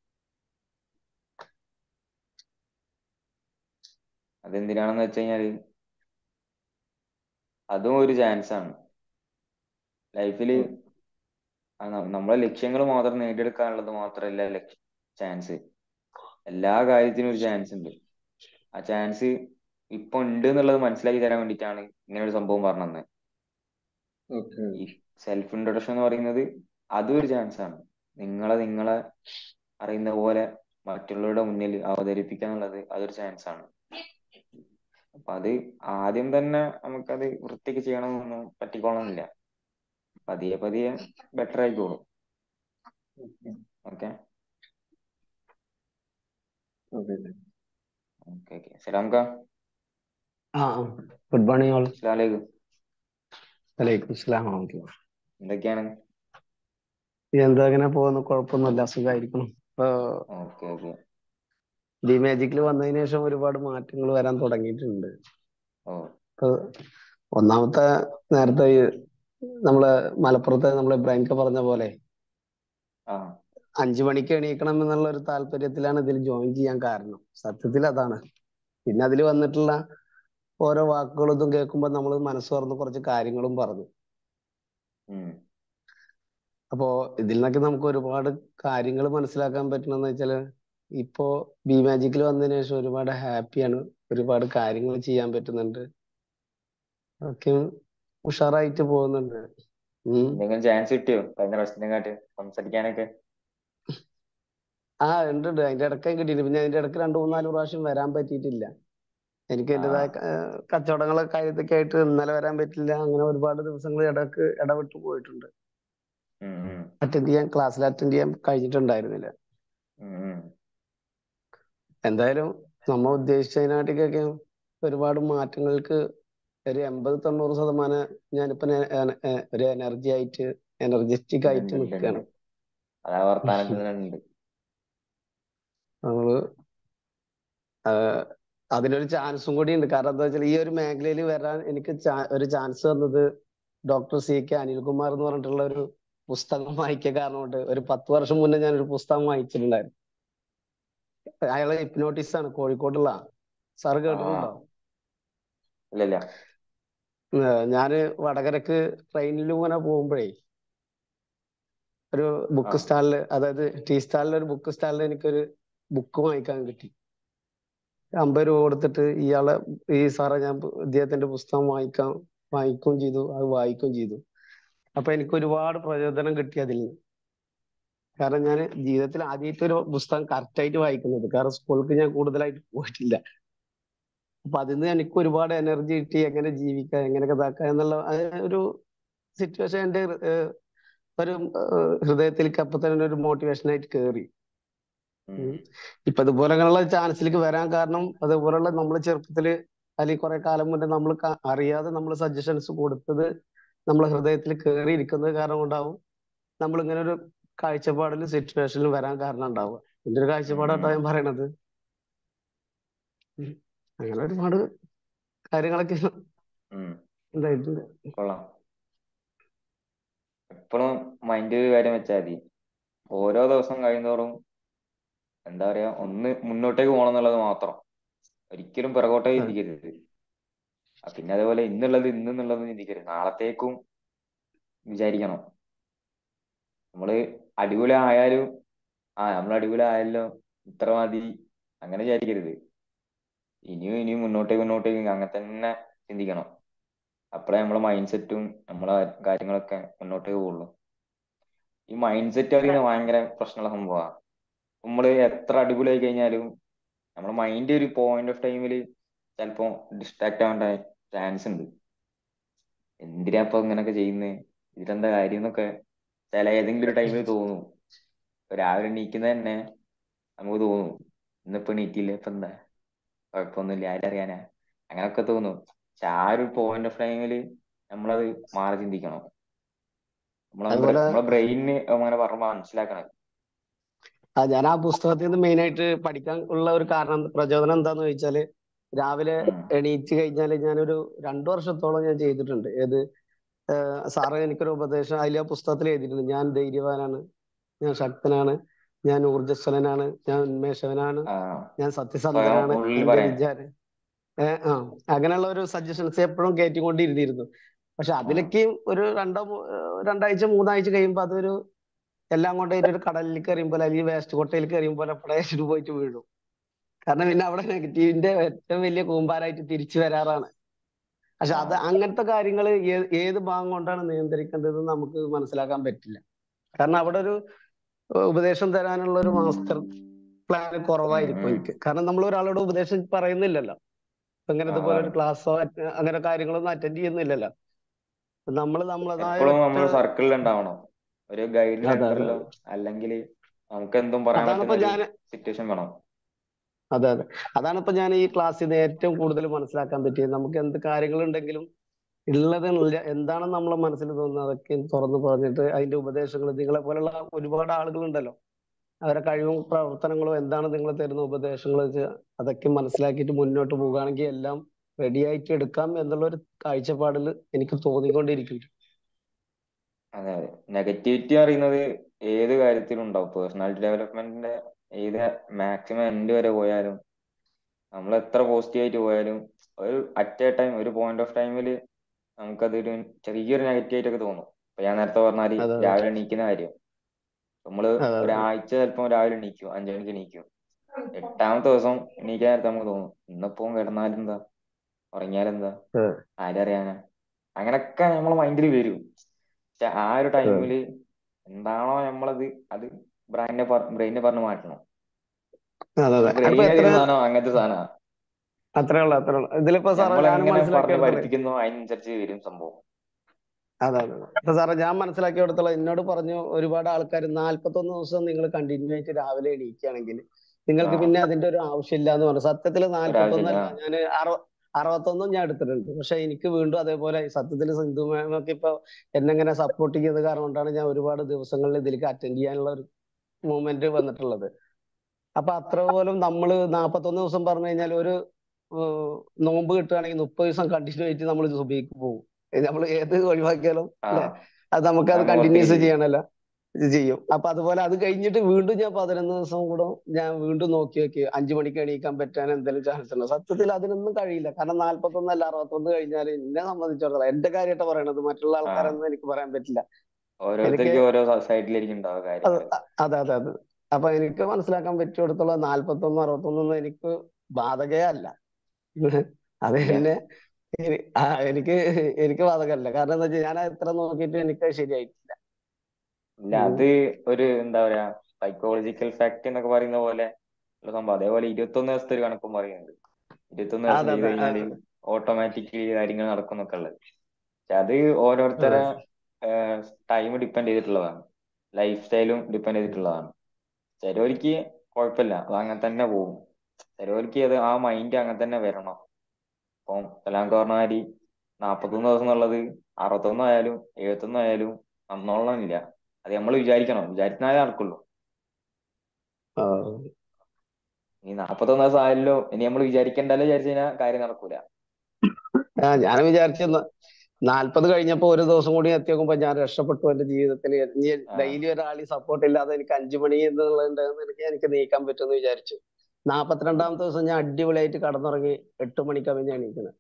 അതെന്തിനാണെന്ന് വെച്ച് കഴിഞ്ഞാല് അതും ഒരു ചാൻസ് ആണ് ലൈഫില് നമ്മളെ ലക്ഷ്യങ്ങൾ മാത്രം നേടിയെടുക്കാനുള്ളത് മാത്രമല്ല ലക്ഷ്യ ചാൻസ് എല്ലാ കാര്യത്തിനും ഒരു ചാൻസ് ഉണ്ട് ആ ചാൻസ് ഇപ്പൊ ഉണ്ട് എന്നുള്ളത് മനസ്സിലാക്കി തരാൻ വേണ്ടിയിട്ടാണ് ഇങ്ങനെ ഒരു സംഭവം പറഞ്ഞു തന്നെ ഓക്കെ ഈ സെൽഫ് ഇൻട്രൊഡക്ഷൻ എന്ന് പറയുന്നത് അതും ഒരു ചാൻസ് ആണ് നിങ്ങളെ നിങ്ങളെ അറിയുന്ന പോലെ മറ്റുള്ളവരുടെ മുന്നിൽ അവതരിപ്പിക്കുക എന്നുള്ളത് അതൊരു ചാൻസ് ആണ് അപ്പൊ അത് ആദ്യം തന്നെ നമുക്കത് വൃത്തിക്ക് ചെയ്യണമെന്നൊന്നും പറ്റിക്കോളണമെന്നില്ല പതിയെ പതിയെ ബെറ്റർ ആയിക്കോളും ഓക്കെ ഓക്കെ ഓക്കെ ഓക്കെ സലാംക്ക ആ ഗുഡ് മോർണിംഗ് ഓൾ അസ്സലാമലൈക്കും വലൈക്കും സ്ലാം വറഹ്മത്തുള്ളാഹി എന്തൊക്കെയാണ് എന്താ അങ്ങനെ പോകുന്നു കുഴപ്പമൊന്നുമില്ല സുഖമായിരിക്കണം ഇപ്പൊ ഓക്കെ ഓക്കെ ഡി മാജിക്കിൽ വന്നതിന് ശേഷം ഒരുപാട് മാറ്റങ്ങൾ വരാൻ തുടങ്ങിയിട്ടുണ്ട് ഓ ഇപ്പൊ ഒന്നാമത്തെ നേരത്തെ ഈ നമ്മളെ മലപ്പുറത്തെ നമ്മളെ ഇബ്രാഹിംക പറഞ്ഞ പോലെ ആ അഞ്ചു മണിക്ക് എണീക്കണം എന്നുള്ള ഒരു താല്പര്യത്തിലാണ് ഇതിൽ ജോയിൻ ചെയ്യാൻ കാരണം സത്യത്തിൽ അതാണ് പിന്നെ അതിൽ വന്നിട്ടുള്ള ഓരോ വാക്കുകളും ഇതും കേൾക്കുമ്പോൾ നമ്മൾ മനസ്സ് തുറന്ന് കുറച്ച് കാര്യങ്ങളും പറഞ്ഞു ഉം അപ്പോ ഇതിൽ നിന്നൊക്കെ നമുക്ക് ഒരുപാട് കാര്യങ്ങൾ മനസ്സിലാക്കാൻ പറ്റണമെന്ന് വെച്ചാല് ഇപ്പോ ബി മാജിക്കിൽ വന്നതിന് ശേഷം ഒരുപാട് ഹാപ്പിയാണ് ഒരുപാട് കാര്യങ്ങൾ ചെയ്യാൻ പറ്റുന്നുണ്ട് ഒക്കെ ഉഷാറായിട്ട് പോകുന്നുണ്ട് ഉം എന്തെങ്കിലും ചാൻസ് കിട്ടിയോ കഴിഞ്ഞ പ്രാവശ്യത്തിനെക്കാട്ട് സംസാരിക്കാനൊക്കെ ആ ഉണ്ട് ഉണ്ട് അതിന്റെ ഇടയ്ക്ക് കിട്ടിയിട്ടുണ്ട് പിന്നെ അതിന്റെ ഇടയ്ക്ക് രണ്ടു മൂന്നാല് പ്രാവശ്യം വരാൻ പറ്റിയിട്ടില്ല എനിക്ക് ആ എന്റേതായ കച്ചവടങ്ങളൊക്കെ കാര്യത്തൊക്കെ ആയിട്ട് ഇന്നലെ വരാൻ പറ്റില്ല അങ്ങനെ ഒരുപാട് ദിവസങ്ങൾ ഇടക്ക് ഇടവിട്ട് പോയിട്ടുണ്ട് ഉം ഉം അറ്റൻഡ് ചെയ്യാൻ ക്ലാസ്സിൽ അറ്റൻഡ് ചെയ്യാൻ കഴിഞ്ഞിട്ടുണ്ടായിരുന്നില്ല ഉം ഉം എന്തായാലും നമ്മൾ ഉദ്ദേശിച്ചതിനാട്ടിക്കൊക്കെ ഒരുപാട് മാറ്റങ്ങൾക്ക് ഒരു എൺപത് തൊണ്ണൂറ് ശതമാനം ഞാനിപ്പോ നെ- എന- എ- ഒരു എനർജി ആയിട്ട് എനർജറ്റിക് ഉണ്ട് ആയിട്ട് ഉണ്ട് ഉണ്ട് നിൽക്കുകയാണ് ഉണ്ട് അതാ വർത്താനത്തിൽ തന്നെ ഉണ്ട് നമ്മള് ആഹ് അതിനൊരു ചാൻസും കൂടി ഉണ്ട് കാരണം എന്താ വെച്ചാൽ ഈ ഒരു മേഖലയിൽ വരാൻ എനിക്ക് ചാ- ഒരു ചാൻസ് തന്നത് ഡോക്ടർ സി കെ അനിൽകുമാർ എന്ന് പറഞ്ഞിട്ടുള്ള ഒരു പുസ്തകം വായിക്കുക കാരണം കൊണ്ട് ഒരു പത്ത് വർഷം മുന്നേ ഞാൻ ഒരു പുസ്തകം വായിച്ചിട്ടുണ്ടായിരുന്നു അയാളെ ഹിപ്നോട്ടിസ്റ്റ് ആണ് കോഴിക്കോടുള്ള സാറ് ആ കേട്ടിട്ടുണ്ടോ ഇല്ല ഇല്ല ഏഹ് ഞാന് വടകരക്ക് ട്രെയിനിൽ ഇങ്ങനെ പോകുമ്പോഴേ ഒരു ആ ബുക്ക് സ്റ്റാളില് അതായത് ടീ സ്റ്റാളിൽ ഒരു ബുക്ക് സ്റ്റാളിൽ എനിക്കൊരു ബുക്ക് വാങ്ങിക്കാൻ കിട്ടി അമ്പത് രൂപ കൊടുത്തിട്ട് ഇയാളെ ഈ സാറെ ഞാൻ പു- ഇദ്ദേഹത്തിന്റെ പുസ്തകം വായിക്കാൻ വായിക്കുകയും ചെയ്തു അത് വായിക്കുകയും ചെയ്തു അപ്പൊ എനിക്ക് ഒരുപാട് പ്രചോദനം കിട്ടി അതിൽ നിന്ന് കാരണം ഞാൻ ജീവിതത്തിൽ ആദ്യമായിട്ട് ഒരു പുസ്തകം കറക്റ്റ് ആയിട്ട് വായിക്കുന്നത് കാരണം സ്കൂൾക്ക് ഞാൻ കൂടുതലായിട്ട് പോയിട്ടില്ല അപ്പൊ അതിൽ നിന്ന് എനിക്ക് ഒരുപാട് എനർജി കിട്ടി എങ്ങനെ ജീവിക്കാം എങ്ങനെയൊക്കെ ഇതാക്കാം എന്നുള്ള ആ ഒരു സിറ്റുവേഷൻ എന്റെ ഏഹ്, ഒരു ഏഹ്, ഹൃദയത്തിലേക്ക് അപ്പൊ തന്നെ ഒരു മോട്ടിവേഷൻ ആയിട്ട് കയറി ഉം ഉം. ഇപ്പൊ ഇതുപോലെയുള്ള ചാൻസിലേക്ക് വരാൻ കാരണം അതുപോലുള്ള നമ്മൾ ചെറുപ്പത്തില് അല്ലെങ്കിൽ കുറെ കാലം മുന്നേ നമ്മൾ അറിയാതെ നമ്മൾ സജഷൻസ് കൊടുത്തത് നമ്മളെ ഹൃദയത്തിൽ കയറി ഇരിക്കുന്നത് കാരണം കൊണ്ടാവും നമ്മൾ ഇങ്ങനെ ഒരു കാഴ്ചപ്പാടിൽ സിറ്റുവേഷനിൽ വരാൻ കാരണം ഉണ്ടാവുക എന്റെ ഒരു ഉം കാഴ്ചപ്പാടാട്ടോ ഞാൻ ഉം പറയണത് ഉം. അങ്ങനെ ഒരുപാട് കാര്യങ്ങളൊക്കെ ഉം ഉണ്ടായിട്ടുണ്ട് കൊള്ളാം എപ്പോഴും മൈൻഡ് ഒരു കാര്യം വെച്ചാൽ മതി ഓരോ ദിവസം കഴിയുന്തോറും എന്താ പറയാ ഒന്ന് മുന്നോട്ടേക്ക് പോകണം എന്നുള്ളത് മാത്രം ഒരിക്കലും പിറകോട്ടേക്ക് അതെ ചിന്തിക്കരുത് ആ, പിന്നെ അതേപോലെ ഇന്നുള്ളത് ഇന്ന് എന്നുള്ളത് ചിന്തിക്കരുത് നാളത്തേക്കും വിചാരിക്കണം നമ്മള് അടിപൊളി ആയാലും ആ നമ്മൾ അടിപൊളി ആയല്ലോ ഇത്ര മതി അങ്ങനെ വിചാരിക്കരുത് ഇനിയും ഇനിയും മുന്നോട്ടേക്ക് മുന്നോട്ടേക്ക് അങ്ങനെ തന്നെ ചിന്തിക്കണം അപ്പോഴേ നമ്മളെ മൈൻഡ് സെറ്റും നമ്മളെ കാര്യങ്ങളൊക്കെ മുന്നോട്ടേക്ക് പോകുള്ളൂ ഈ മൈൻഡ് സെറ്റ് അറിയുന്നത് ഭയങ്കര പ്രശ്നമുള്ള സംഭവമാണ് നമ്മള് എത്ര അടിപൊളിയായി കഴിഞ്ഞാലും നമ്മുടെ മൈൻഡ് ഒരു പോയിന്റ് ഓഫ് ടൈമിൽ ചിലപ്പോ ഡിസ്ട്രാക്ട് ആവേണ്ട ചാൻസ് ഉണ്ട് എന്തിനാ ഇപ്പൊ ഇങ്ങനൊക്കെ ചെയ്യുന്നത് ഇതിലെന്താ കാര്യം എന്നൊക്കെ ചില ഏതെങ്കിലും ഒരു ടൈമിൽ തോന്നും ഇപ്പൊ രാവിലെ എണീക്കുന്നത് തന്നെ നമുക്ക് തോന്നും ഇന്നിപ്പോ എണീറ്റില്ല ഇപ്പൊ എന്താ കുഴപ്പമൊന്നുമില്ല ആരറിയാനാ അങ്ങനൊക്കെ തോന്നും പക്ഷെ ആ ഒരു പോയിന്റ് ഓഫ് ടൈമിൽ നമ്മളത് മാറി ചിന്തിക്കണം നമ്മളെ അതുപോലെ നമ്മളെ ബ്രെയിനിന് അങ്ങനെ പറഞ്ഞ് മനസ്സിലാക്കണം ആ ഞാൻ ആ പുസ്തകത്തിൽ നിന്ന് മെയിൻ ആയിട്ട് പഠിക്കാൻ ഉള്ള ഒരു കാരണം പ്രചോദനം എന്താന്ന് ചോദിച്ചാല് രാവിലെ ഉം എണീറ്റ് കഴിഞ്ഞാൽ ഞാനൊരു രണ്ടു വർഷത്തോളം ഞാൻ ചെയ്തിട്ടുണ്ട് ഏത് ഏഹ് സാറ് എനിക്കൊരു ഉപദേശം അതിൽ ആ പുസ്തകത്തിൽ എഴുതിയിട്ടുണ്ട് ഞാൻ ധൈര്യവാനാണ് ഞാൻ ശക്തനാണ് ഞാൻ ഊർജ്ജസ്വലനാണ് ഞാൻ ഉന്മേഷവനാണ് ആ ഞാൻ സ്വയം സത്യസന്ധനാണ് ഉള്ളിൽ എന്റെ പറയാൻ വിചാരം ഏഹ് ആ അങ്ങനെയുള്ള ഒരു സജഷൻസ് എപ്പോഴും കയറ്റിക്കൊണ്ടിരുന്നിരുന്നു പക്ഷെ ആ അതിലേക്ക് ഒരു രണ്ടോ മൂ- ഏഹ് രണ്ടാഴ്ച മൂന്നാഴ്ച കഴിയുമ്പോൾ അതൊരു എല്ലാം കൊണ്ടുപോയിട്ട് ഒരു കടലിലേക്ക് എറിയുമ്പോൾ അല്ലെങ്കിൽ വേസ്റ്റ് കൊട്ടയിലേക്ക് എറിയുമ്പോൾ അവിടെ പോയിട്ട് വീഴും കാരണം പിന്നെ അവിടെ നെഗറ്റീവിന്റെ ഏറ്റവും വലിയ കൂമ്പാരായിട്ട് തിരിച്ചു വരാറാണ് പക്ഷെ ആ അത് അങ്ങനത്തെ കാര്യങ്ങൾ ഏത് ഭാഗം കൊണ്ടാണ് നിയന്ത്രിക്കേണ്ടത് നമുക്ക് മനസ്സിലാക്കാൻ പറ്റില്ല കാരണം അവിടെ ഒരു ഏഹ് ഉപദേശം തരാനുള്ള ഒരു മാസ്റ്റർ പ്ലാൻ ഉം കുറവായിരിക്കും ഉം എനിക്ക് കാരണം നമ്മൾ ഒരാളോട് ഉപദേശം പറയുന്നില്ലല്ലോ ഇപ്പൊ ഇങ്ങനെ ആ ഇതുപോലെ ഒരു അതാണ് ക്ലാസ്സോ അങ്ങനെ കാര്യങ്ങളൊന്നും അറ്റൻഡ് ചെയ്യുന്നില്ലല്ലോ നമ്മൾ നമ്മളതായ എപ്പോഴും ഒറ്റ നമ്മൾ സർക്കിളിൽ ഉണ്ടാവണം ഒരു ഗൈഡിൽ അതെ അതെ ഉണ്ടല്ലോ അല്ലെങ്കിൽ നമുക്ക് എന്തും പറയാൻ അതാണിപ്പോ പറ്റുന്ന ഒരു ഞാൻ സിറ്റുവേഷൻ വേണം അതെ അതെ അതാണിപ്പോ ഞാൻ ഈ ക്ലാസ്സിൽ നിന്ന് ഏറ്റവും കൂടുതൽ മനസ്സിലാക്കാൻ പറ്റിയത് നമുക്ക് എന്ത് കാര്യങ്ങളുണ്ടെങ്കിലും ഉള്ളത് ഇല്ല- എന്താണെന്ന് നമ്മളെ മനസ്സിൽ തോന്നുന്നത് അതൊക്കെ തുറന്നു പറഞ്ഞിട്ട് അതിന്റെ ഉപദേശങ്ങൾ നിങ്ങളെ പോലുള്ള ഒരുപാട് ആളുകളുണ്ടല്ലോ അവരെ കഴിവും പ്രവർത്തനങ്ങളും എന്താണ് നിങ്ങൾ തരുന്ന ഉപദേശങ്ങൾ അതൊക്കെ മനസ്സിലാക്കിയിട്ട് മുന്നോട്ട് പോവുകയാണെങ്കിൽ എല്ലാം റെഡി ആയിട്ട് എടുക്കാം എന്നുള്ള ഒരു കാഴ്ചപ്പാടിൽ എനിക്ക് തോന്നിക്കൊണ്ടിരിക്കുന്നു അതെ അതെ നെഗറ്റിവിറ്റി അറിയുന്നത് ഏത് കാര്യത്തിലും ഉണ്ടാവും പേഴ്സണാലിറ്റി ഡെവലപ്മെന്റിന്റെ ഏത് മാക്സിമം എൻഡ് വരെ പോയാലും നമ്മൾ എത്ര പോസിറ്റീവ് ആയിട്ട് പോയാലും ഒരു അറ്റ് എ ടൈം ഒരു പോയിന്റ് ഓഫ് ടൈമിൽ നമുക്കതൊരു ചെറിയൊരു നെഗറ്റീവ് ആയിട്ടൊക്കെ തോന്നും ഇപ്പൊ ഞാൻ നേരത്തെ പറഞ്ഞാല് അതെ അതെ രാവിലെ എണീക്കുന്ന കാര്യം നമ്മള് അതെ അതെ ഒരാഴ്ച ചിലപ്പോൾ രാവിലെ എണീക്കും അഞ്ചു മണിക്ക് എണീക്കും എട്ടാമത്തെ ദിവസം എണീക്കാൻ നേരത്തെ നമുക്ക് തോന്നും ഇന്നിപ്പോ കിടന്നാലെന്താ ഉറങ്ങിയാലെന്താ അതെ ആരറിയാനാ അങ്ങനൊക്കെ നമ്മളെ മൈൻഡിൽ വരും പക്ഷെ ആ ഒരു അതെ ടൈമില് എന്താണോ നമ്മളത് അത് ബ്രെയിനെ ബ്രെയിനെ പറഞ്ഞ് മാറ്റണം അതെ അതെ ബ്രെയിൻ അതിപ്പോ എത്ര അറിയുന്ന സാധനം അങ്ങനത്തെ സാധനമാണ് അത്രേ ഉള്ളൂ അത്രേ ഉള്ളൂ ഇതിലിപ്പോ സാറേ നമ്മൾ ഞാനും എങ്ങനെ പറഞ്ഞ് മനസ്സിലാക്കിയെടുത്തോളെ പഠിപ്പിക്കുന്നു അതിനനുസരിച്ച് വരും സംഭവം അതെ അതെ അതെ. ഇപ്പൊ സാറേ ഞാൻ മനസ്സിലാക്കിയെടുത്തോളം എന്നോട് പറഞ്ഞു ഒരുപാട് ആൾക്കാർ നാല്പത്തൊന്ന് ദിവസം നിങ്ങൾ കണ്ടിന്യൂ ആയിട്ട് രാവിലെ എണീക്കുകയാണെങ്കിൽ ആ നിങ്ങൾക്ക് പിന്നെ അതിന്റെ ഒരു ആവശ്യമില്ല എന്ന് പറഞ്ഞു സത്യത്തിൽ ഒരാവശ്യമില്ല നാല്പത്തൊന്നല്ല ആ ഞാൻ അറു അറുപത്തൊന്നും ഞാൻ എടുത്തിട്ടുണ്ട് പക്ഷെ എനിക്ക് വീണ്ടും അതേപോലെ സത്യത്തിൽ സിന്ധു മാമൊക്കെ ഇപ്പൊ എന്നെ ഇങ്ങനെ സപ്പോർട്ട് ചെയ്തത് കാരണം കൊണ്ടാണ് ഞാൻ ഒരുപാട് ദിവസങ്ങളിൽ ഇതിലേക്ക് അറ്റൻഡ് ചെയ്യാനുള്ള ഒരു മൂവ്മെന്റ് വന്നിട്ടുള്ളത് അപ്പൊ അത്ര പോലും നമ്മള് നാപ്പത്തൊന്ന് ദിവസം പറഞ്ഞു കഴിഞ്ഞാൽ ഒരു ഏഹ്, നോമ്പ് കിട്ടുകയാണെങ്കിൽ മുപ്പത് ദിവസം കണ്ടിന്യൂ ആയിട്ട് നമ്മൾ സുബഹിക്ക് പോകും നമ്മൾ ഏത് ഒഴിവാക്കിയാലും ആ അല്ലെ അത് നമുക്ക് അത് നമ്മൾ കണ്ടിന്യൂസ് ചെയ്യും ചെയ്യണല്ലോ ഇത് ചെയ്യും അപ്പൊ അതുപോലെ അത് കഴിഞ്ഞിട്ട് വീണ്ടും ഞാൻ പതിനൊന്ന് ദിവസം കൂടെ ഞാൻ വീണ്ടും നോക്കി നോക്കി അഞ്ചു മണിക്ക് എണീക്കാൻ പറ്റാൻ എന്തെങ്കിലും ചാൻസ് ഉണ്ടോ സത്യത്തിൽ അതിനൊന്നും കഴിയില്ല കാരണം നാല്പത്തൊന്ന് അല്ല അറുപത്തൊന്ന് കഴിഞ്ഞാൽ എന്നെ സംബന്ധിച്ചിടത്തോളം എന്റെ കാര്യമായിട്ട് പറയണത് മറ്റുള്ള ആ ആൾക്കാരൊന്നും എനിക്ക് പറയാൻ പറ്റില്ല എനിക്ക് ഓരോരുത്തർക്കും ഓരോ സൈഡിലായിരിക്കും ഉണ്ടാവുക അത് കാര്യങ്ങൾ അതെ അതെ അതെ അപ്പൊ എനിക്ക് മനസ്സിലാക്കാൻ പറ്റിയിടത്തോളം നാല്പത്തൊന്ന് അറുപത്തൊന്നൊന്നും എനിക്ക് ബാധകേ അല്ല അത് ഇല്ല എന്നെ എനി- ആ, എനിക്ക് എനിക്ക് ബാധകമല്ല കാരണം എന്താ വെച്ചാൽ ഞാൻ എത്ര നോക്കിയിട്ട് എനിക്ക് ശരിയായിട്ടില്ല ഇല്ല ഉം. അത് ഒരു എന്താ പറയാ സൈക്കോളജിക്കൽ ഫാക്ട് എന്നൊക്കെ പറയുന്ന പോലെ ഉള്ള സംഭവം അതേപോലെ ഇരുപത്തൊന്ന് ദിവസത്തെ ഒരു കണക്കും പറയുന്നുണ്ട് ഇരുപത്തൊന്ന് ദിവസം അതെ ചെയ്ത് അതെ കഴിഞ്ഞാല് അതെ ഓട്ടോമാറ്റിക്കലി കാര്യങ്ങൾ നടക്കും എന്നൊക്കെ ഉള്ളത് പക്ഷെ അത് അതെ ഓരോരുത്തരെ ടൈം ഡിപ്പെൻഡ് ചെയ്തിട്ടുള്ളതാണ് ലൈഫ് സ്റ്റൈലും ഡിപ്പെൻഡ് ചെയ്തിട്ടുള്ളതാണ് ചിലവർക്ക് കുഴപ്പമില്ല അത് അങ്ങനെ തന്നെ പോകും ചിലവർക്ക് അത് ആ മൈൻഡ് അങ്ങനെ തന്നെ വരണം ഇപ്പം സലാം പറഞ്ഞ മാതിരി നാപ്പത്തൊന്ന് ദിവസം എന്നുള്ളത് അറുപത്തൊന്ന് ആയാലും എഴുപത്തൊന്ന് ആയാലും നന്നോളണമെന്നില്ല അത് നമ്മൾ വിചാരിക്കണം വിചാരിച്ചാലേ നടക്കുള്ളൂ ആ. ഈ നാപ്പത്തൊന്ന് ദിവസം ആയല്ലോ ഇനി നമ്മൾ വിചാരിക്കണ്ടല്ലോ വിചാരിച്ചു കഴിഞ്ഞാൽ കാര്യം നടക്കൂല ആ ഞാൻ വിചാരിച്ചിരുന്നു നാല്പത് കഴിഞ്ഞപ്പോ ഒരു ദിവസം കൂടി എത്തി നോക്കുമ്പോ ഞാൻ രക്ഷപ്പെട്ടു എന്റെ ജീവിതത്തിൽ ഇനി ആ ഡെയിലി ഒരാൾ സപ്പോർട്ട് ഇല്ലാതെ എനിക്ക് അഞ്ചു മണി എന്നുള്ളത് എനിക്ക് എനിക്ക് നീക്കാൻ പറ്റുമെന്ന് വിചാരിച്ചു നാപ്പത്തിരണ്ടാമത്തെ ദിവസം ഞാൻ അടിപൊളിയായിട്ട് കടന്നുറങ്ങി എട്ട് മണിക്കാണ് ഞാൻ എണീക്കുന്നത്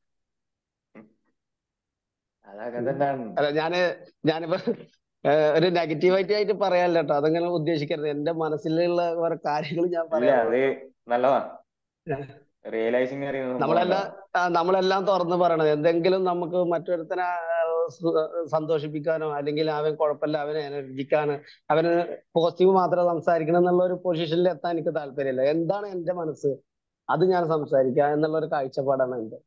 അതങ്ങനെ ഉം. തന്നെയാണ് അല്ല ഞാന് ഞാനിപ്പോ ഏഹ്, ഒരു നെഗറ്റീവായിട്ട് ആയിട്ട് പറയാനല്ല കേട്ടോ അതങ്ങനെ ഉദ്ദേശിക്കരുത് എന്റെ മനസ്സിലുള്ള കുറെ കാര്യങ്ങൾ ഞാൻ ഇല്ല പറയാൻ അത് നല്ലതാ ഏഹ്, റിയലൈസിങ് അറിയുന്ന സംഭവം നമ്മളെല്ലാം നല്ലതാ ആ, നമ്മളെല്ലാം തുറന്ന് പറയണത് എന്തെങ്കിലും നമുക്ക് മറ്റൊരുത്തനെ ആ, സു- സന്തോഷിപ്പിക്കാനോ അല്ലെങ്കിൽ അവൻ കുഴപ്പമില്ല അവനെ എനർജിക്കാണ് അവന് പോസിറ്റീവ് മാത്രം സംസാരിക്കണം എന്നുള്ള ഒരു പൊസിഷനിൽ എത്താൻ എനിക്ക് താല്പര്യമില്ല എന്താണ് എന്റെ മനസ്സ് അത് ഞാൻ സംസാരിക്കുക എന്നുള്ള ഒരു കാഴ്ചപ്പാടാണ് എന്റെ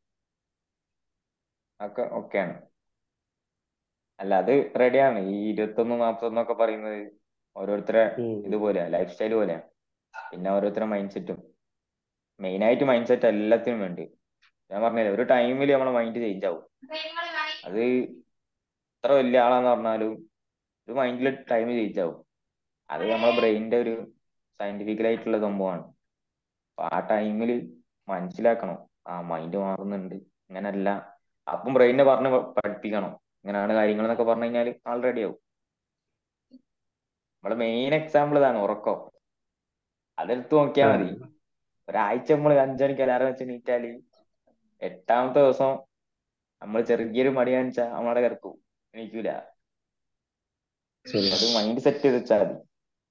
ഒക്കെ ഓക്കെയാണ് അല്ല അത് റെഡിയാണ് ഈ ഇരുപത്തൊന്ന് നാപ്പത്തൊന്ന് ഒക്കെ പറയുന്നത് ഓരോരുത്തരെ ഉം. ഇതുപോലെയാ ലൈഫ് സ്റ്റൈൽ പോലെയാ പിന്നെ ഓരോരുത്തരെ മൈൻഡ് സെറ്റും മെയിൻ ആയിട്ട് മൈൻഡ് സെറ്റ് എല്ലാത്തിനും വേണ്ടി ഞാൻ പറഞ്ഞില്ലേ ഒരു ടൈമിൽ നമ്മളെ മൈൻഡ് ചേഞ്ച് ആവും അത് എത്ര വലിയ ആളാന്ന് പറഞ്ഞാലും ഒരു മൈൻഡിൽ ടൈം ചേഞ്ച് ആവും അത് നമ്മളെ ബ്രെയിനിന്റെ ഒരു സയന്റിഫിക്കൽ ആയിട്ടുള്ള സംഭവമാണ് അപ്പൊ ആ ടൈമിൽ മനസ്സിലാക്കണം ആ മൈൻഡ് മാറുന്നുണ്ട് ഇങ്ങനല്ല അപ്പം ബ്രെയിനെ പറഞ്ഞ് പ- പഠിപ്പിക്കണം ഇങ്ങനെയാണ് കാര്യങ്ങൾ എന്നൊക്കെ പറഞ്ഞു കഴിഞ്ഞാൽ ആൾ റെഡി ആവും നമ്മളെ മെയിൻ എക്സാമ്പിൾ ഇതാണ് ഉറക്കം അതെടുത്ത് നോക്കിയാൽ മതി ഒരാഴ്ച നമ്മൾ അഞ്ചണിക്ക് അലാറം വെച്ച് നീറ്റാല് എട്ടാമത്തെ ദിവസം നമ്മൾ ചെറിയൊരു മടി കാണിച്ചാൽ നമ്മളവിടെ കിടക്കും എണീക്കൂല ശരി അത് മൈൻഡ് സെറ്റ് ചെയ്ത് വെച്ചാൽ മതി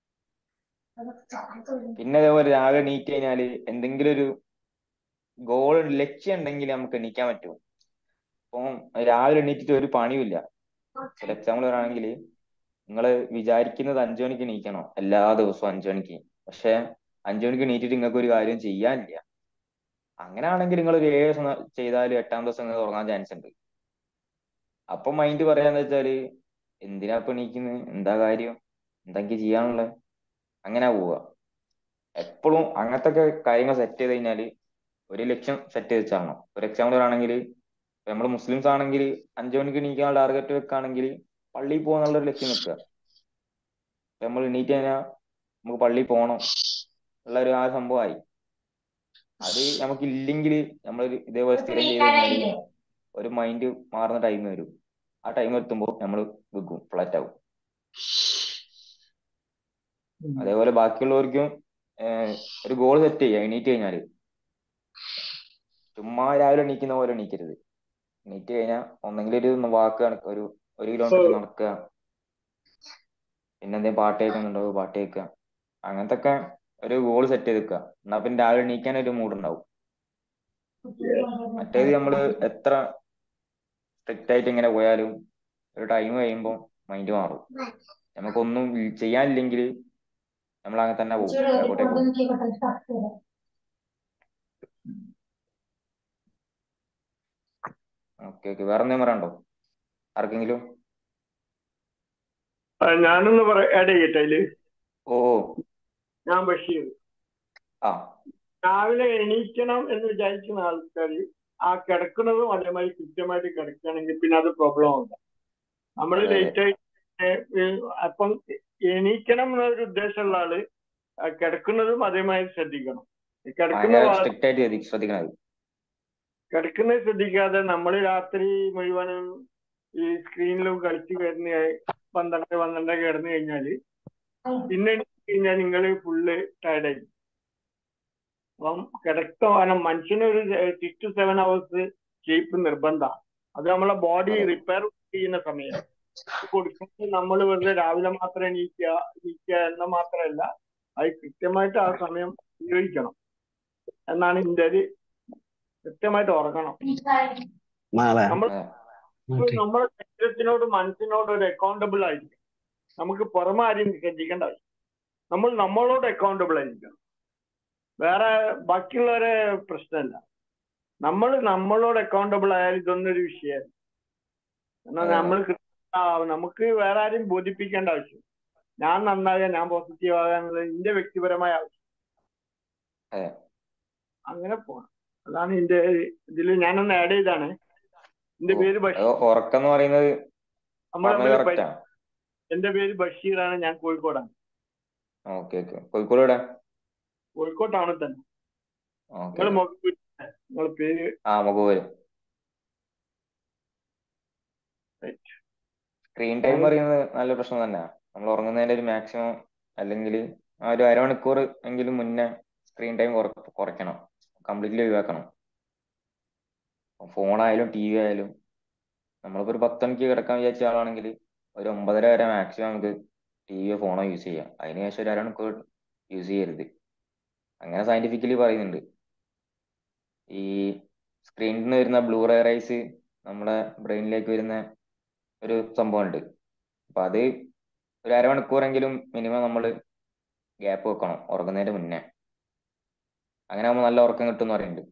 പിന്നെ അതേപോലെ രാവിലെ എണീറ്റ് കഴിഞ്ഞാല് എന്തെങ്കിലും ഒരു ഗോൾ ലക്ഷ്യം ഉണ്ടെങ്കിൽ നമുക്ക് എണീക്കാൻ പറ്റും അപ്പം രാവിലെ എണീറ്റിട്ട് ഒരു പണിയുമില്ല ഒരു എക്സാമ്പിൾ പറയുകയാണെങ്കിൽ നിങ്ങൾ വിചാരിക്കുന്നത് അഞ്ചു മണിക്ക് എണീക്കണം എല്ലാ ദിവസവും അഞ്ചു മണിക്ക് പക്ഷെ അഞ്ചു മണിക്ക് എണീറ്റിട്ട് നിങ്ങൾക്ക് ഒരു കാര്യം ചെയ്യാനില്ല അങ്ങനെയാണെങ്കിൽ നിങ്ങൾ ഒരു ഏഴ് ദിവസം ചെയ്താൽ എട്ടാം ദിവസം നിങ്ങൾക്ക് ഉറങ്ങാൻ ചാൻസ് ഉണ്ട് അപ്പൊ മൈൻഡ് പറയാന്ന് വെച്ചാല് എന്തിനാ ഇപ്പൊ എണീക്കുന്നത് എന്താ കാര്യം എന്താ എനിക്ക് ചെയ്യാനുള്ളത് അങ്ങനെ പോവുക എപ്പോഴും അങ്ങനത്തെ ഒക്കെ കാര്യങ്ങൾ സെറ്റ് ചെയ്ത് കഴിഞ്ഞാൽ ഒരു ലക്ഷ്യം സെറ്റ് ചെയ്ത് വെച്ചാണോ ഒരു എക്സാമ്പിൾ പറയുകയാണെങ്കിൽ നമ്മൾ മുസ്ലിംസ് ആണെങ്കിൽ അഞ്ചു മണിക്ക് എണീക്കാനുള്ള ടാർഗറ്റ് വെക്കുകയാണെങ്കിൽ പള്ളിയിൽ പോകാനുള്ള ഒരു ലക്ഷ്യം വെക്കുക നമ്മൾ എണീറ്റ് കഴിഞ്ഞാൽ നമുക്ക് പള്ളിയിൽ പോകണം ഉള്ള ഒരു ആ സംഭവമായി അത് നമുക്ക് ഇല്ലെങ്കിൽ നമ്മൾ ഇതേപോലെ സ്ഥിരം ചെയ്ത് കഴിഞ്ഞാൽ ഒരു മൈൻഡ് മാറുന്ന ടൈം വരും ആ ടൈം എത്തുമ്പോൾ നമ്മൾ വെക്കും ഫ്ലാറ്റ് ആവും അതേപോലെ ബാക്കിയുള്ളവർക്കും ഏഹ്, ഒരു ഗോൾ സെറ്റ് ചെയ്യുക എണീറ്റ് കഴിഞ്ഞാല് ചുമ്മാ രാവിലെ എണീക്കുന്ന പോലെ എണീക്കരുത് എണീറ്റ് കഴിഞ്ഞാൽ ഒന്നെങ്കിൽ ഒരു വാക്ക് കണക്ക് ഒരു ഒരു കിലോമീറ്റർ നടക്കുക പിന്നെ എന്തെങ്കിലും പാട്ട് കേൾക്കുന്നുണ്ടോ പാട്ട് കേൾക്കുക അങ്ങനത്തെ ഒക്കെ ഒരു ഗോൾ സെറ്റ് ചെയ്ത് വെക്കുക എന്നാ പിന്നെ രാവിലെ എണീക്കാൻ ഒരു മൂഡ് ഉണ്ടാവും മറ്റേത് നമ്മൾ എത്ര സ്ട്രിക്റ്റ് ആയിട്ട് ഇങ്ങനെ പോയാലും ഒരു ടൈം കഴിയുമ്പോൾ മൈൻഡ് മാറും നമുക്കൊന്നും ചെയ്യാനില്ലെങ്കിൽ നമ്മൾ അങ്ങനെ തന്നെ പോകും ബാക്കോട്ടേക്ക് പോകും ഓക്കെ ഓക്കെ വേറെ എന്തെങ്കിലും പറയാനുണ്ടോ ആർക്കെങ്കിലും ആ, ഞാനൊന്ന് പറ ആഡ് ചെയ്യട്ടെ അതില് ഓ ഓ ഞാൻ ബഷീർ ആ രാവിലെ എണീക്കണം എന്ന് വിചാരിക്കുന്ന ആൾക്കാർ ആ കിടക്കുന്നതും അതേമാതിരി കൃത്യമായിട്ട് കിടക്കുകയാണെങ്കിൽ പിന്നെ അത് പ്രോബ്ലം ആവില്ല നമ്മൾ അതെ അതെ ലേറ്റ് ആയിട്ട് ഏ, ഏ, അപ്പം എണീക്കണം എന്നൊരു ഉദ്ദേശമുള്ള ആള് ആ കിടക്കുന്നതും അതേമാതിരി ശ്രദ്ധിക്കണം ഈ കിടക്കുന്ന ഭയങ്കര ഭാഗത്ത് സ്ട്രിക്റ്റ് ആയിട്ട് ശ്രദ്ധി- ശ്രദ്ധിക്കണം അത് കിടക്കുന്നത് ശ്രദ്ധിക്കാതെ നമ്മൾ രാത്രി മുഴുവനും ഈ സ്ക്രീനിലും കളിച്ച് കിടന്ന് പന്ത്രണ്ട് പന്ത്രണ്ട് കിടന്നു കഴിഞ്ഞാല് പിന്നെ എണീറ്റ് കഴിഞ്ഞാൽ നിങ്ങൾ ഫുള്ള് ടയർഡായി അപ്പം കിടക്കാൻ മനുഷ്യനൊരു six to seven hours sleep നിർബന്ധമാണ് അത് നമ്മളെ ബോഡി അതെ റിപ്പയർ ചെയ്യുന്ന സമയം കൊടുക്കുമ്പോൾ നമ്മൾ വെറുതെ രാവിലെ മാത്രം എണീക്കുക എണീക്കുക എന്ന മാത്രമല്ല അത് കൃത്യമായിട്ട് ആ സമയം ഉപയോഗിക്കണം എന്നാണ് ഇതിന്റെ ഒരു കൃത്യമായിട്ട് ഉറങ്ങണം നാളെ നമ്മൾ അതെ നമ്മുടെ ശരീരത്തിനോട് മനസ്സിനോട് ഒരു അക്കൗണ്ടബിൾ ആയിരിക്കും നമുക്ക് പുറമെ ആരെയും ശ്രദ്ധിക്കേണ്ട ആവശ്യം നമ്മൾ നമ്മളോട് അക്കൗണ്ടബിൾ ആയിരിക്കണം വേറെ ബാക്കിയുള്ളവരെ പ്രശ്നമല്ല നമ്മൾ നമ്മളോട് അക്കൗണ്ടബിൾ ആയാൽ ഇതൊന്നും ഒരു വിഷയമല്ല എന്നാൽ അതെ അതെ നമ്മൾ കൃ- ആ, നമുക്ക് വേറെ ആരെയും ബോധിപ്പിക്കേണ്ട ആവശ്യം ഞാൻ നന്നാകാൻ ഞാൻ പോസിറ്റീവ് ആകാൻ എന്നുള്ളത് എന്റെ വ്യക്തിപരമായ ആവശ്യം അതെ അങ്ങനെ പോകണം അതാണ് എന്റെ ഇതിൽ ഞാനൊന്ന് ആഡ് ചെയ്താണ് എന്റെ ഓ പേര് അത് ബഷീർ ഉറക്കം എന്ന് പറയുന്നത് നമ്മൾ പറഞ്ഞത് തമ്മിൽ കറക്റ്റാ എന്റെ പേര് ബഷീറാണ് ഞാൻ കോഴിക്കോടാണ് ഓക്കെ ഓക്കെ കോഴിക്കോട് എവിടെ കോഴിക്കോട്ടാണ് തന്നെ ഓക്കെ നിങ്ങൾ മുഖം നിങ്ങൾ പേര് ആ മുഖപൂര് right. സ്ക്രീൻ ടൈം ഞാൻ പറയുന്നത് നല്ല പ്രശ്നം തന്നെയാണ് നമ്മൾ ഉറങ്ങുന്നതിന്റെ ഒരു മാക്സിമം അല്ലെങ്കിൽ ആ ഒരു അരമണിക്കൂർ എങ്കിലും മുന്നേ സ്ക്രീൻ ടൈം കുറയ്ക്കണം കംപ്ലീറ്റ്ലി ഒഴിവാക്കണം ഫോണായാലും ടി വി ആയാലും നമ്മളിപ്പോ ഒരു പത്ത് മണിക്ക് കിടക്കാൻ വിചാരിച്ച ആളാണെങ്കിൽ ഒരു ഒമ്പതര വരെ മാക്സിമം നമുക്ക് ടി വിയോ ഫോണോ യൂസ് ചെയ്യാം അതിനുശേഷം ഒരു അരമണിക്കൂർ യൂസ് ചെയ്യരുത് അങ്ങനെ സയന്റിഫിക്കലി പറയുന്നുണ്ട് ഈ സ്ക്രീനിൽ നിന്ന് വരുന്ന ബ്ലൂ റൈസ് നമ്മുടെ ബ്രെയിനിലേക്ക് വരുന്ന ഒരു സംഭവമുണ്ട് അപ്പൊ അത് ഒരു അരമണിക്കൂറെങ്കിലും മിനിമം നമ്മൾ ഗ്യാപ്പ് വെക്കണം ഉറങ്ങുന്നതിന് മുന്നേ അങ്ങനെ ആകുമ്പോൾ നല്ല ഉറക്കം കിട്ടും എന്ന് പറയുന്നുണ്ട്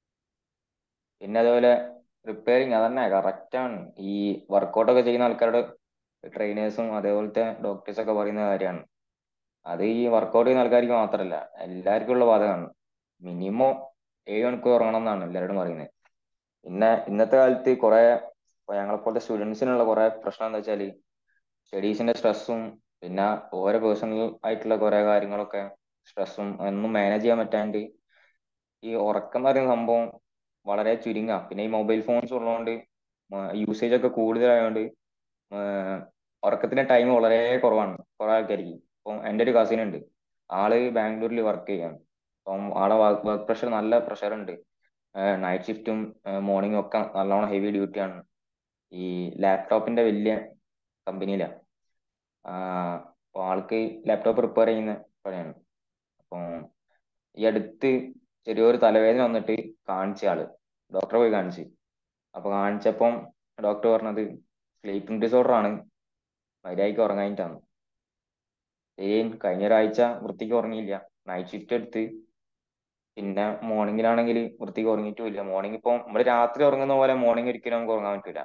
പിന്നെ അതുപോലെ റിപ്പയറിങ് അതന്നെ കറക്റ്റാണ് ഈ വർക്കൗട്ടൊക്കെ ചെയ്യുന്ന ആൾക്കാരുടെ ട്രെയിനേഴ്സും അതേപോലത്തെ ഡോക്ടേഴ്സ് ഒക്കെ പറയുന്ന കാര്യമാണ് അത് ഈ വർക്കൗട്ട് ചെയ്യുന്ന ആൾക്കാർക്ക് മാത്രമല്ല എല്ലാവർക്കും ഉള്ള ബാധകമാണ് മിനിമം ഏഴ് മണിക്കൂർ ഉറങ്ങണം എന്നാണ് എല്ലാവരോടും പറയുന്നത് പിന്നെ ഇന്നത്തെ കാലത്ത് കുറെ ഞങ്ങളെപ്പോലത്തെ സ്റ്റുഡൻസിനുള്ള കുറെ പ്രശ്നം എന്താ വെച്ചാൽ സ്റ്റഡീസിന്റെ സ്ട്രെസ്സും പിന്നെ ഓരോ പേഴ്സണൽ ആയിട്ടുള്ള കുറെ കാര്യങ്ങളൊക്കെ സ്ട്രെസ്സും ഒന്നും മാനേജ് ചെയ്യാൻ പറ്റാണ്ട് ഈ ഉറക്കം എന്ന് പറയുന്ന സംഭവം വളരെ ചുരുങ്ങാ പിന്നെ ഈ മൊബൈൽ ഫോൺസ് ഉള്ളതുകൊണ്ട് യൂസേജ് ഒക്കെ കൂടുതലായതുകൊണ്ട് ഉറക്കത്തിന്റെ ടൈം വളരെ കുറവാണ് കുറെ ആൾക്കാർക്ക് ഇപ്പം എൻ്റെ ഒരു കസിൻ ഉണ്ട് ആള് ബാംഗ്ലൂരിൽ വർക്ക് ചെയ്യാണ് അപ്പം ആളെ വർക്ക് പ്രഷർ നല്ല പ്രഷർ ഉണ്ട് നൈറ്റ് ഷിഫ്റ്റും മോർണിംഗും ഒക്കെ നല്ലോണം ഹെവി ഡ്യൂട്ടിയാണ് ഈ ലാപ്ടോപ്പിന്റെ വലിയ കമ്പനിയിലാണ് അപ്പോൾ ആൾക്ക് ലാപ്ടോപ്പ് റിപ്പയർ ചെയ്യുന്ന പണിയാണ് അപ്പം ഈ അടുത്ത് ചെറിയൊരു തലവേദന വന്നിട്ട് കാണിച്ച ആള് ഡോക്ടറെ പോയി കാണിച്ച് അപ്പൊ കാണിച്ചപ്പം ഡോക്ടർ പറഞ്ഞത് സ്ലീപ്പിംഗ് ഡിസോർഡർ ആണ് മര്യാദയ്ക്ക് ഉറങ്ങാനിട്ടാണ് ഏയ് കഴിഞ്ഞ ഒരാഴ്ച വൃത്തിക്ക് ഉറങ്ങിയില്ല നൈറ്റ് ഷിഫ്റ്റ് എടുത്ത് പിന്നെ മോർണിംഗിലാണെങ്കിൽ വൃത്തിക്ക് ഉറങ്ങിയിട്ടുമില്ല മോർണിംഗ് ഇപ്പം നമ്മൾ രാത്രി ഉറങ്ങുന്ന പോലെ മോർണിംഗ് ഒരിക്കലും നമുക്ക് ഉറങ്ങാൻ പറ്റില്ല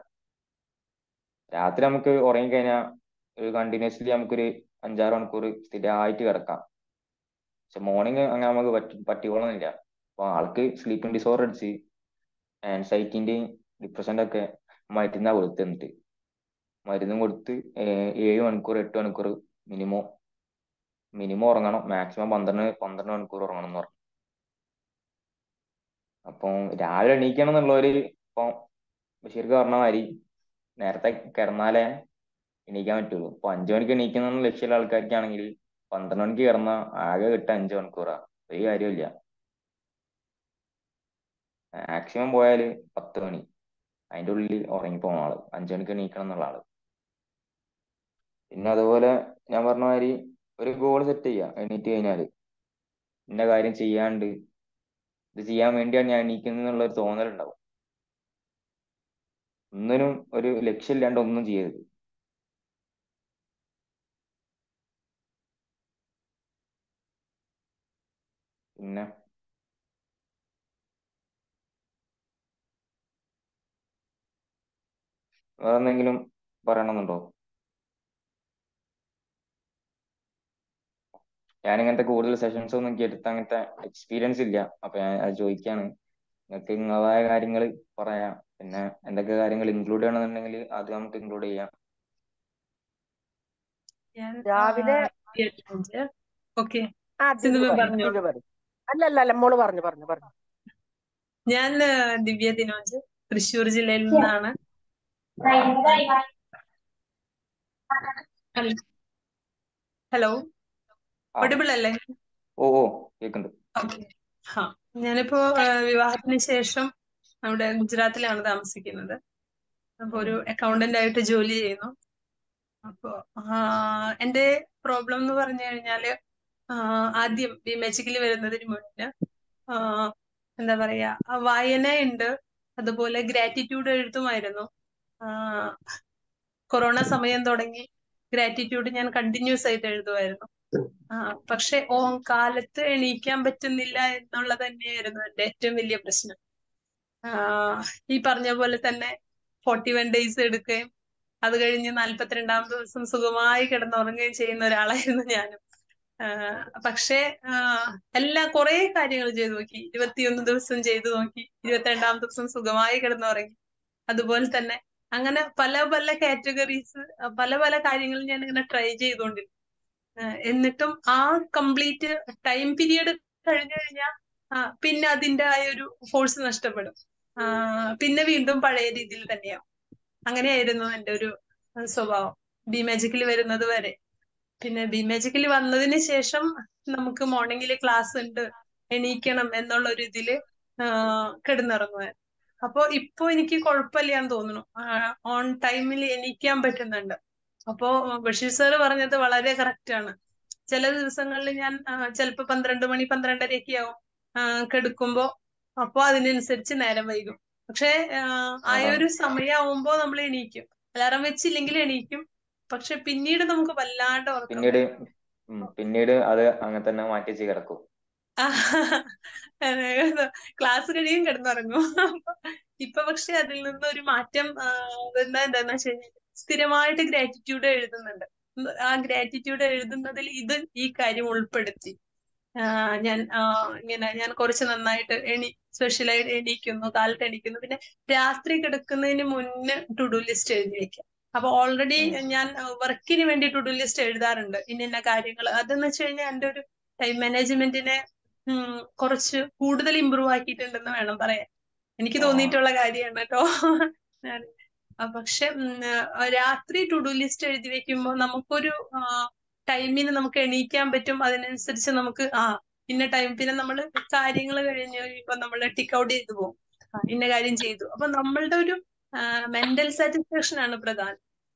രാത്രി നമുക്ക് ഉറങ്ങിക്കഴിഞ്ഞാൽ ഒരു കണ്ടിന്യൂസ്ലി നമുക്കൊരു അഞ്ചാറ് മണിക്കൂർ സ്ഥിരമായിട്ട് കിടക്കാം പക്ഷെ മോർണിംഗ് അങ്ങനെ നമുക്ക് പറ്റി പറ്റിക്കോളന്നില്ല അപ്പൊ ആൾക്ക് സ്ലീപ്പിംഗ് ഡിസോർഡർ അടിച്ച് ആൻസൈറ്റിന്റെയും ഡിപ്രഷന്റെ ഒക്കെ മരുന്നാ കൊടുത്ത് എന്നിട്ട് മരുന്നും കൊടുത്ത് ഏഴ് മണിക്കൂർ എട്ട് മണിക്കൂർ മിനിമം മിനിമം ഉറങ്ങണം മാക്സിമം പന്ത്രണ്ട് പന്ത്രണ്ട് മണിക്കൂർ ഉറങ്ങണം എന്ന് പറഞ്ഞു അപ്പം രാവിലെ എണീക്കണം എന്നുള്ളവര് ഇപ്പം ബഷീർക്ക് പറഞ്ഞ മാതിരി നേരത്തെ കിടന്നാലേ എണീക്കാൻ പറ്റുള്ളൂ ഇപ്പൊ അഞ്ചു മണിക്ക് എണീക്കുന്ന ലക്ഷ്യമുള്ള ആൾക്കാർക്കാണെങ്കിൽ പന്ത്രണ്ട് മണിക്ക് കിടന്ന ആകെ കിട്ടുക അഞ്ചു മണിക്കൂറാ ഒരു കാര്യമില്ല മാക്സിമം പോയാല് പത്ത് മണി അതിന്റെ ഉള്ളിൽ ഉറങ്ങി പോകുന്ന ആള് അഞ്ചു മണിക്ക് എണീക്കണം എന്നുള്ള ആള് പിന്നെ അതുപോലെ ഞാൻ പറഞ്ഞ മാതിരി ഒരു ഗോൾ സെറ്റ് ചെയ്യുക എണീറ്റ് കഴിഞ്ഞാല് ഇന്ന കാര്യം ചെയ്യാണ്ട് ഇത് ചെയ്യാൻ വേണ്ടിയാണ് ഞാൻ എണീക്കുന്നത് എന്നുള്ള ഒരു തോന്നലുണ്ടാവും ഒന്നിനും ഒരു ലക്ഷ്യമില്ലാണ്ട് ഒന്നും ചെയ്യരുത് പിന്നെ വേറെ എന്തെങ്കിലും പറയണമെന്നുണ്ടോ ഞാൻ ഇങ്ങനത്തെ കൂടുതൽ സെഷൻസ് ഒന്നും എനിക്ക് എടുത്ത അങ്ങനത്തെ എക്സ്പീരിയൻസ് ഇല്ല അപ്പൊ ഞാൻ അത് ചോദിക്കാണ് നിങ്ങൾക്ക് നിങ്ങളതായ കാര്യങ്ങൾ പറയാം പിന്നെ എന്തൊക്കെ കാര്യങ്ങൾ ഇൻക്ലൂഡ് ചെയ്യണമെന്നുണ്ടെങ്കിൽ അത് നമുക്ക് ഇൻക്ലൂഡ് ചെയ്യാം ഞാൻ രാവിലെ ഓക്കെ ആ സിന്ധു ദിവ്യ മാം പറയും പറഞ്ഞോളൂ ദിവ്യ പറയും അല്ല അല്ല അല്ല മോള് പറഞ്ഞു പറഞ്ഞു പറഞ്ഞു ഞാൻ ആ, ദിവ്യ ദിനോജ് തൃശ്ശൂർ ജില്ലയിൽ നിന്നാണ് ഹലോ ആ ഒഡിബിൾ അല്ലേ ഓ ഓ കേക്കുന്നുണ്ട് ഓക്കെ ഹാ ഞാനിപ്പോ ആ, വിവാഹത്തിന് ശേഷം നമ്മുടെ ഗുജറാത്തിലാണ് താമസിക്കുന്നത് അപ്പൊ ഒരു അക്കൗണ്ടന്റ് ആയിട്ട് ജോലി ചെയ്യുന്നു അപ്പോ ആ, എന്റെ പ്രോബ്ലം എന്ന് പറഞ്ഞു കഴിഞ്ഞാല് ആ, ആദ്യം ഈ മെജിക്കല് വരുന്നതിന് മുന്നേ ആ, എന്താ പറയാ ആ, വായനയുണ്ട് അതുപോലെ ഗ്രാറ്റിറ്റ്യൂഡ് എഴുതുമായിരുന്നു ആ, കൊറോണ സമയം തുടങ്ങി ഗ്രാറ്റിറ്റ്യൂഡ് ഞാൻ കണ്ടിന്യൂസ് ആയിട്ട് എഴുതുമായിരുന്നു ആ, പക്ഷെ ഓ കാലത്ത് എണീക്കാൻ പറ്റുന്നില്ല എന്നുള്ളത് തന്നെയായിരുന്നു എന്റെ ഏറ്റവും വലിയ പ്രശ്നം ആഹ് ഈ പറഞ്ഞ പോലെ തന്നെ ഫോർട്ടി വൺ ഡേയ്സ് എടുക്കുകയും അത് കഴിഞ്ഞ് നാല്പത്തിരണ്ടാം ദിവസം സുഖമായി കിടന്നുറങ്ങുകയും ചെയ്യുന്ന ഒരാളായിരുന്നു ഞാനും ആഹ് പക്ഷേ ആഹ് എല്ലാ കുറെ കാര്യങ്ങൾ ചെയ്തു നോക്കി ഇരുപത്തിയൊന്ന് ദിവസം ചെയ്തു നോക്കി ഇരുപത്തിരണ്ടാം ദിവസം സുഖമായി കിടന്നുറങ്ങി അതുപോലെ തന്നെ അങ്ങനെ പല പല കാറ്റഗറീസ് പല പല കാര്യങ്ങൾ ഞാൻ ഇങ്ങനെ ട്രൈ ചെയ്തുകൊണ്ടിരുന്നു ആഹ് എന്നിട്ടും ആ കംപ്ലീറ്റ് ടൈം പീരിയഡ് കഴിഞ്ഞു കഴിഞ്ഞാൽ പിന്നെ അതിന്റെ ആ ഒരു ഫോഴ്സ് നഷ്ടപ്പെടും ആഹ് പിന്നെ വീണ്ടും പഴയ രീതിയിൽ തന്നെയാവും അങ്ങനെയായിരുന്നു എൻ്റെ ഒരു അഹ് സ്വഭാവം ബി മാജിക്കിൽ വരുന്നത് വരെ പിന്നെ ബി മാജിക്കിൽ വന്നതിന് ശേഷം നമുക്ക് മോർണിംഗിൽ ക്ലാസ് ഉണ്ട് എണീക്കണം എന്നുള്ള ഒരു ഇതില് ആഹ് കിടന്നുറങ്ങുവാൻ അപ്പൊ ഇപ്പൊ എനിക്ക് കുഴപ്പമില്ലാന്ന് തോന്നുന്നു ഓൺ ടൈമിൽ എണീക്കാൻ പറ്റുന്നുണ്ട് അപ്പോ ബഷീർ സാറ് പറഞ്ഞത് വളരെ കറക്റ്റ് ആണ് ചില ദിവസങ്ങളിൽ ഞാൻ ചിലപ്പോൾ പന്ത്രണ്ട് മണി പന്ത്രണ്ടരയൊക്കെ ആവും ആഹ് കിടക്കുമ്പോ അപ്പൊ അതിനനുസരിച്ച് നേരം വൈകും പക്ഷെ ആഹ് ആ അതാണ് ഒരു സമയമാവുമ്പോ നമ്മൾ എണീക്കും അലാറം വെച്ചില്ലെങ്കിൽ എണീക്കും പക്ഷെ പിന്നീട് നമുക്ക് വല്ലാണ്ട് ഉറക്കം പിന്നീട് വരും ഉം, പിന്നീട് അത് അങ്ങനെ തന്നെ മാറ്റി വെച്ച് കിടക്കും ക്ലാസ് കഴിയും കിടന്നുറങ്ങും അപ്പൊ ഇപ്പൊ പക്ഷെ അതിൽ നിന്ന് ഒരു മാറ്റം എന്താ എന്താന്ന് വെച്ച് കഴിഞ്ഞാൽ സ്ഥിരമായിട്ട് ഗ്രാറ്റിറ്റ്യൂഡ് എഴുതുന്നുണ്ട് ഉം, ആ ഗ്രാറ്റിറ്റ്യൂഡ് എഴുതുന്നതിൽ ഇത് ഈ കാര്യം ഉൾപ്പെടുത്തി ആഹ് ഞാൻ ആഹ് ഇങ്ങനെ ഞാൻ കുറച്ച് നന്നായിട്ട് എണി സ്പെഷ്യലായിട്ട് എണീക്കുന്നു കാലത്ത് എണീക്കുന്നു പിന്നെ രാത്രി കിടക്കുന്നതിന് മുന്നേ ടു ഡു ലിസ്റ്റ് എഴുതി വെക്കാം അപ്പൊ ഓൾറെഡി ഉം. ഞാൻ വർക്കിന് വേണ്ടി ടു ഡു ലിസ്റ്റ് എഴുതാറുണ്ട് ഇന്ന ഇന്ന കാര്യങ്ങൾ അതെന്ന് വെച്ച് കഴിഞ്ഞാൽ എൻ്റെ ഒരു ടൈം മാനേജ്മെന്റിനെ ഉം, കുറച്ച് കൂടുതൽ ഇമ്പ്രൂവ് ആക്കിയിട്ടുണ്ടെന്ന് വേണം പറയാൻ എനിക്ക് ആ തോന്നിയിട്ടുള്ള കാര്യമാണ് കേട്ടോ ഞാൻ ആ, പക്ഷെ ഉം, ആ, രാത്രി ടു ഡു ലിസ്റ്റ് എഴുതി വെക്കുമ്പോൾ നമുക്കൊരു ടൈമിന് നമുക്ക് എണീക്കാൻ പറ്റും അതിനനുസരിച്ച് നമുക്ക് ആ ഇന്ന ടൈം പിന്നെ നമ്മൾ കാര്യങ്ങൾ കഴിഞ്ഞ് കഴിയുമ്പോൾ നമ്മൾ ടിക്ക് ഔട്ട് ചെയ്തു പോകും ആ, ഇന്ന കാര്യം ചെയ്തു അപ്പൊ നമ്മളുടെ ഒരു മെന്റൽ സാറ്റിസ്ഫാക്ഷൻ ആണ് പ്രധാനം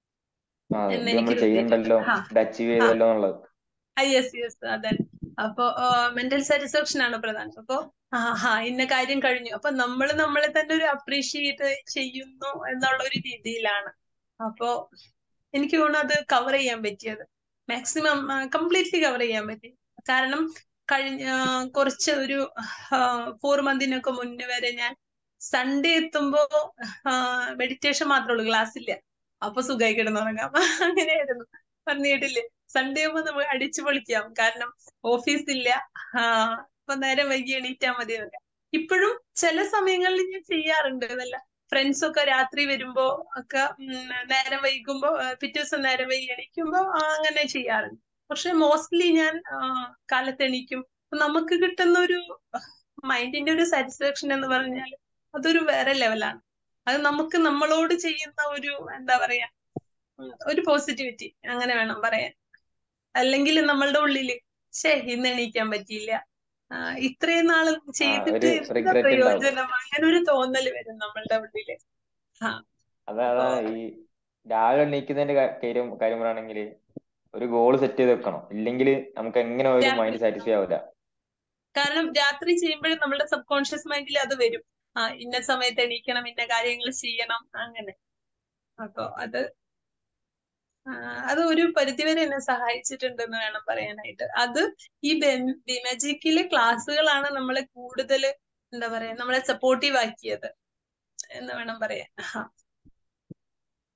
ആ, എന്ന് ഇത് എനിക്ക് നമ്മൾ തോന്നിയിട്ടുണ്ട് ചെയ്യുന്നുണ്ടല്ലോ ആ ഇത് അച്ചീവ് ആ ചെയ്തല്ലോ എന്നുള്ളത് യെസ് യെസ് അതെ അപ്പൊ മെന്റൽ സാറ്റിസ്ഫാക്ഷൻ ആണ് പ്രധാനം അപ്പൊ ആഹാ ഇന്ന കാര്യം കഴിഞ്ഞു അപ്പൊ നമ്മൾ നമ്മളെ തന്നെ ഒരു അപ്രീഷിയേറ്റ് ചെയ്യുന്നു എന്നുള്ള ഒരു രീതിയിലാണ് അപ്പോ എനിക്ക് തോന്നുന്നു അത് കവർ ചെയ്യാൻ പറ്റിയത് മാക്സിമം കംപ്ലീറ്റ്ലി കവർ ചെയ്യാൻ പറ്റി കാരണം കഴിഞ്ഞ ആ, കുറച്ച് ഒരു ഫോർ മന്തിനൊക്കെ മുന്നേ വരെ ഞാൻ സൺഡേ എത്തുമ്പോ മെഡിറ്റേഷൻ മാത്രമേ ഉള്ളൂ ക്ലാസ് ഇല്ല അപ്പൊ സുഖമായി കിടന്നുറങ്ങാം അങ്ങനെയായിരുന്നു പറഞ്ഞു കേട്ടില്ലേ സൺഡേ ആകുമ്പോ നമ്മൾ അടിച്ചു പൊളിക്കാം കാരണം ഓഫീസ് ഇല്ല ആഹ് അപ്പൊ നേരം വൈകി എണീറ്റാ മതി എന്നൊക്കെ ഇപ്പോഴും ചില സമയങ്ങളിൽ ഞാൻ ചെയ്യാറുണ്ട് നല്ല ഫ്രണ്ട്സ് ഒക്കെ രാത്രി വരുമ്പോ ഒക്കെ ഉം, നേരം വൈകുമ്പോ ആ, പിറ്റേ ദിവസം നേരം വൈകി എണീക്കുമ്പോ ആ, അങ്ങനെ ചെയ്യാറുണ്ട് പക്ഷെ മോസ്റ്റ്ലി ഞാൻ ആ, കാലത്ത് എണീക്കും അപ്പൊ നമുക്ക് കിട്ടുന്ന ഒരു മൈൻഡിന്റെ ഒരു സാറ്റിസ്ഫാക്ഷൻ എന്ന് പറഞ്ഞാൽ അതൊരു വേറെ ലെവലാണ് അത് നമുക്ക് നമ്മളോട് ചെയ്യുന്ന ഒരു എന്താ പറയാ ഉം, ഒരു പോസിറ്റിവിറ്റി അങ്ങനെ വേണം പറയാൻ അല്ലെങ്കിൽ നമ്മളുടെ ഉള്ളില് ഛേ ഇന്ന് എണീക്കാൻ പറ്റിയില്ല ആ, ഇത്രയും നാള് ആ ചെയ്തിട്ട് ഒരു എന്താ റിഗ്രറ്റ് ഉണ്ടാവും പ്രയോജനം അങ്ങനെ ഒരു തോന്നല് വരും നമ്മളുടെ ഉള്ളില് ആ അതാ അപ്പൊ അതാ ഈ രാവിലെ എണീക്കുന്നതിന്റെ കാ- കാര്യം കാര്യം പറയുകയാണെങ്കിൽ ഒരു ഗോൾ സെറ്റ് ചെയ്ത് വെക്കണം ഇല്ലെങ്കിൽ നമുക്ക് എങ്ങനെ ഒരു രാത്രി മൈൻഡ് സാറ്റിസ്ഫൈ ആവില്ല കാരണം രാത്രി ചെയ്യുമ്പോഴും നമ്മുടെ സബ് കോൺഷ്യസ് മൈൻഡിൽ അത് വരും ആ ഇന്ന സമയത്ത് എണീക്കണം ഇന്ന കാര്യങ്ങൾ ചെയ്യണം അങ്ങനെ അപ്പൊ അത് ആ, അത് ഒരു പരിധിവരെ എന്നെ സഹായിച്ചിട്ടുണ്ടെന്ന് വേണം പറയാനായിട്ട് അത് ഈ ബിമാജിക്കിലെ ക്ലാസ്സുകളാണ് നമ്മളെ കൂടുതൽ എന്താ പറയാ നമ്മളെ സപ്പോർട്ടീവ് ആക്കിയത് എന്ന് വേണം പറയാൻ ആ.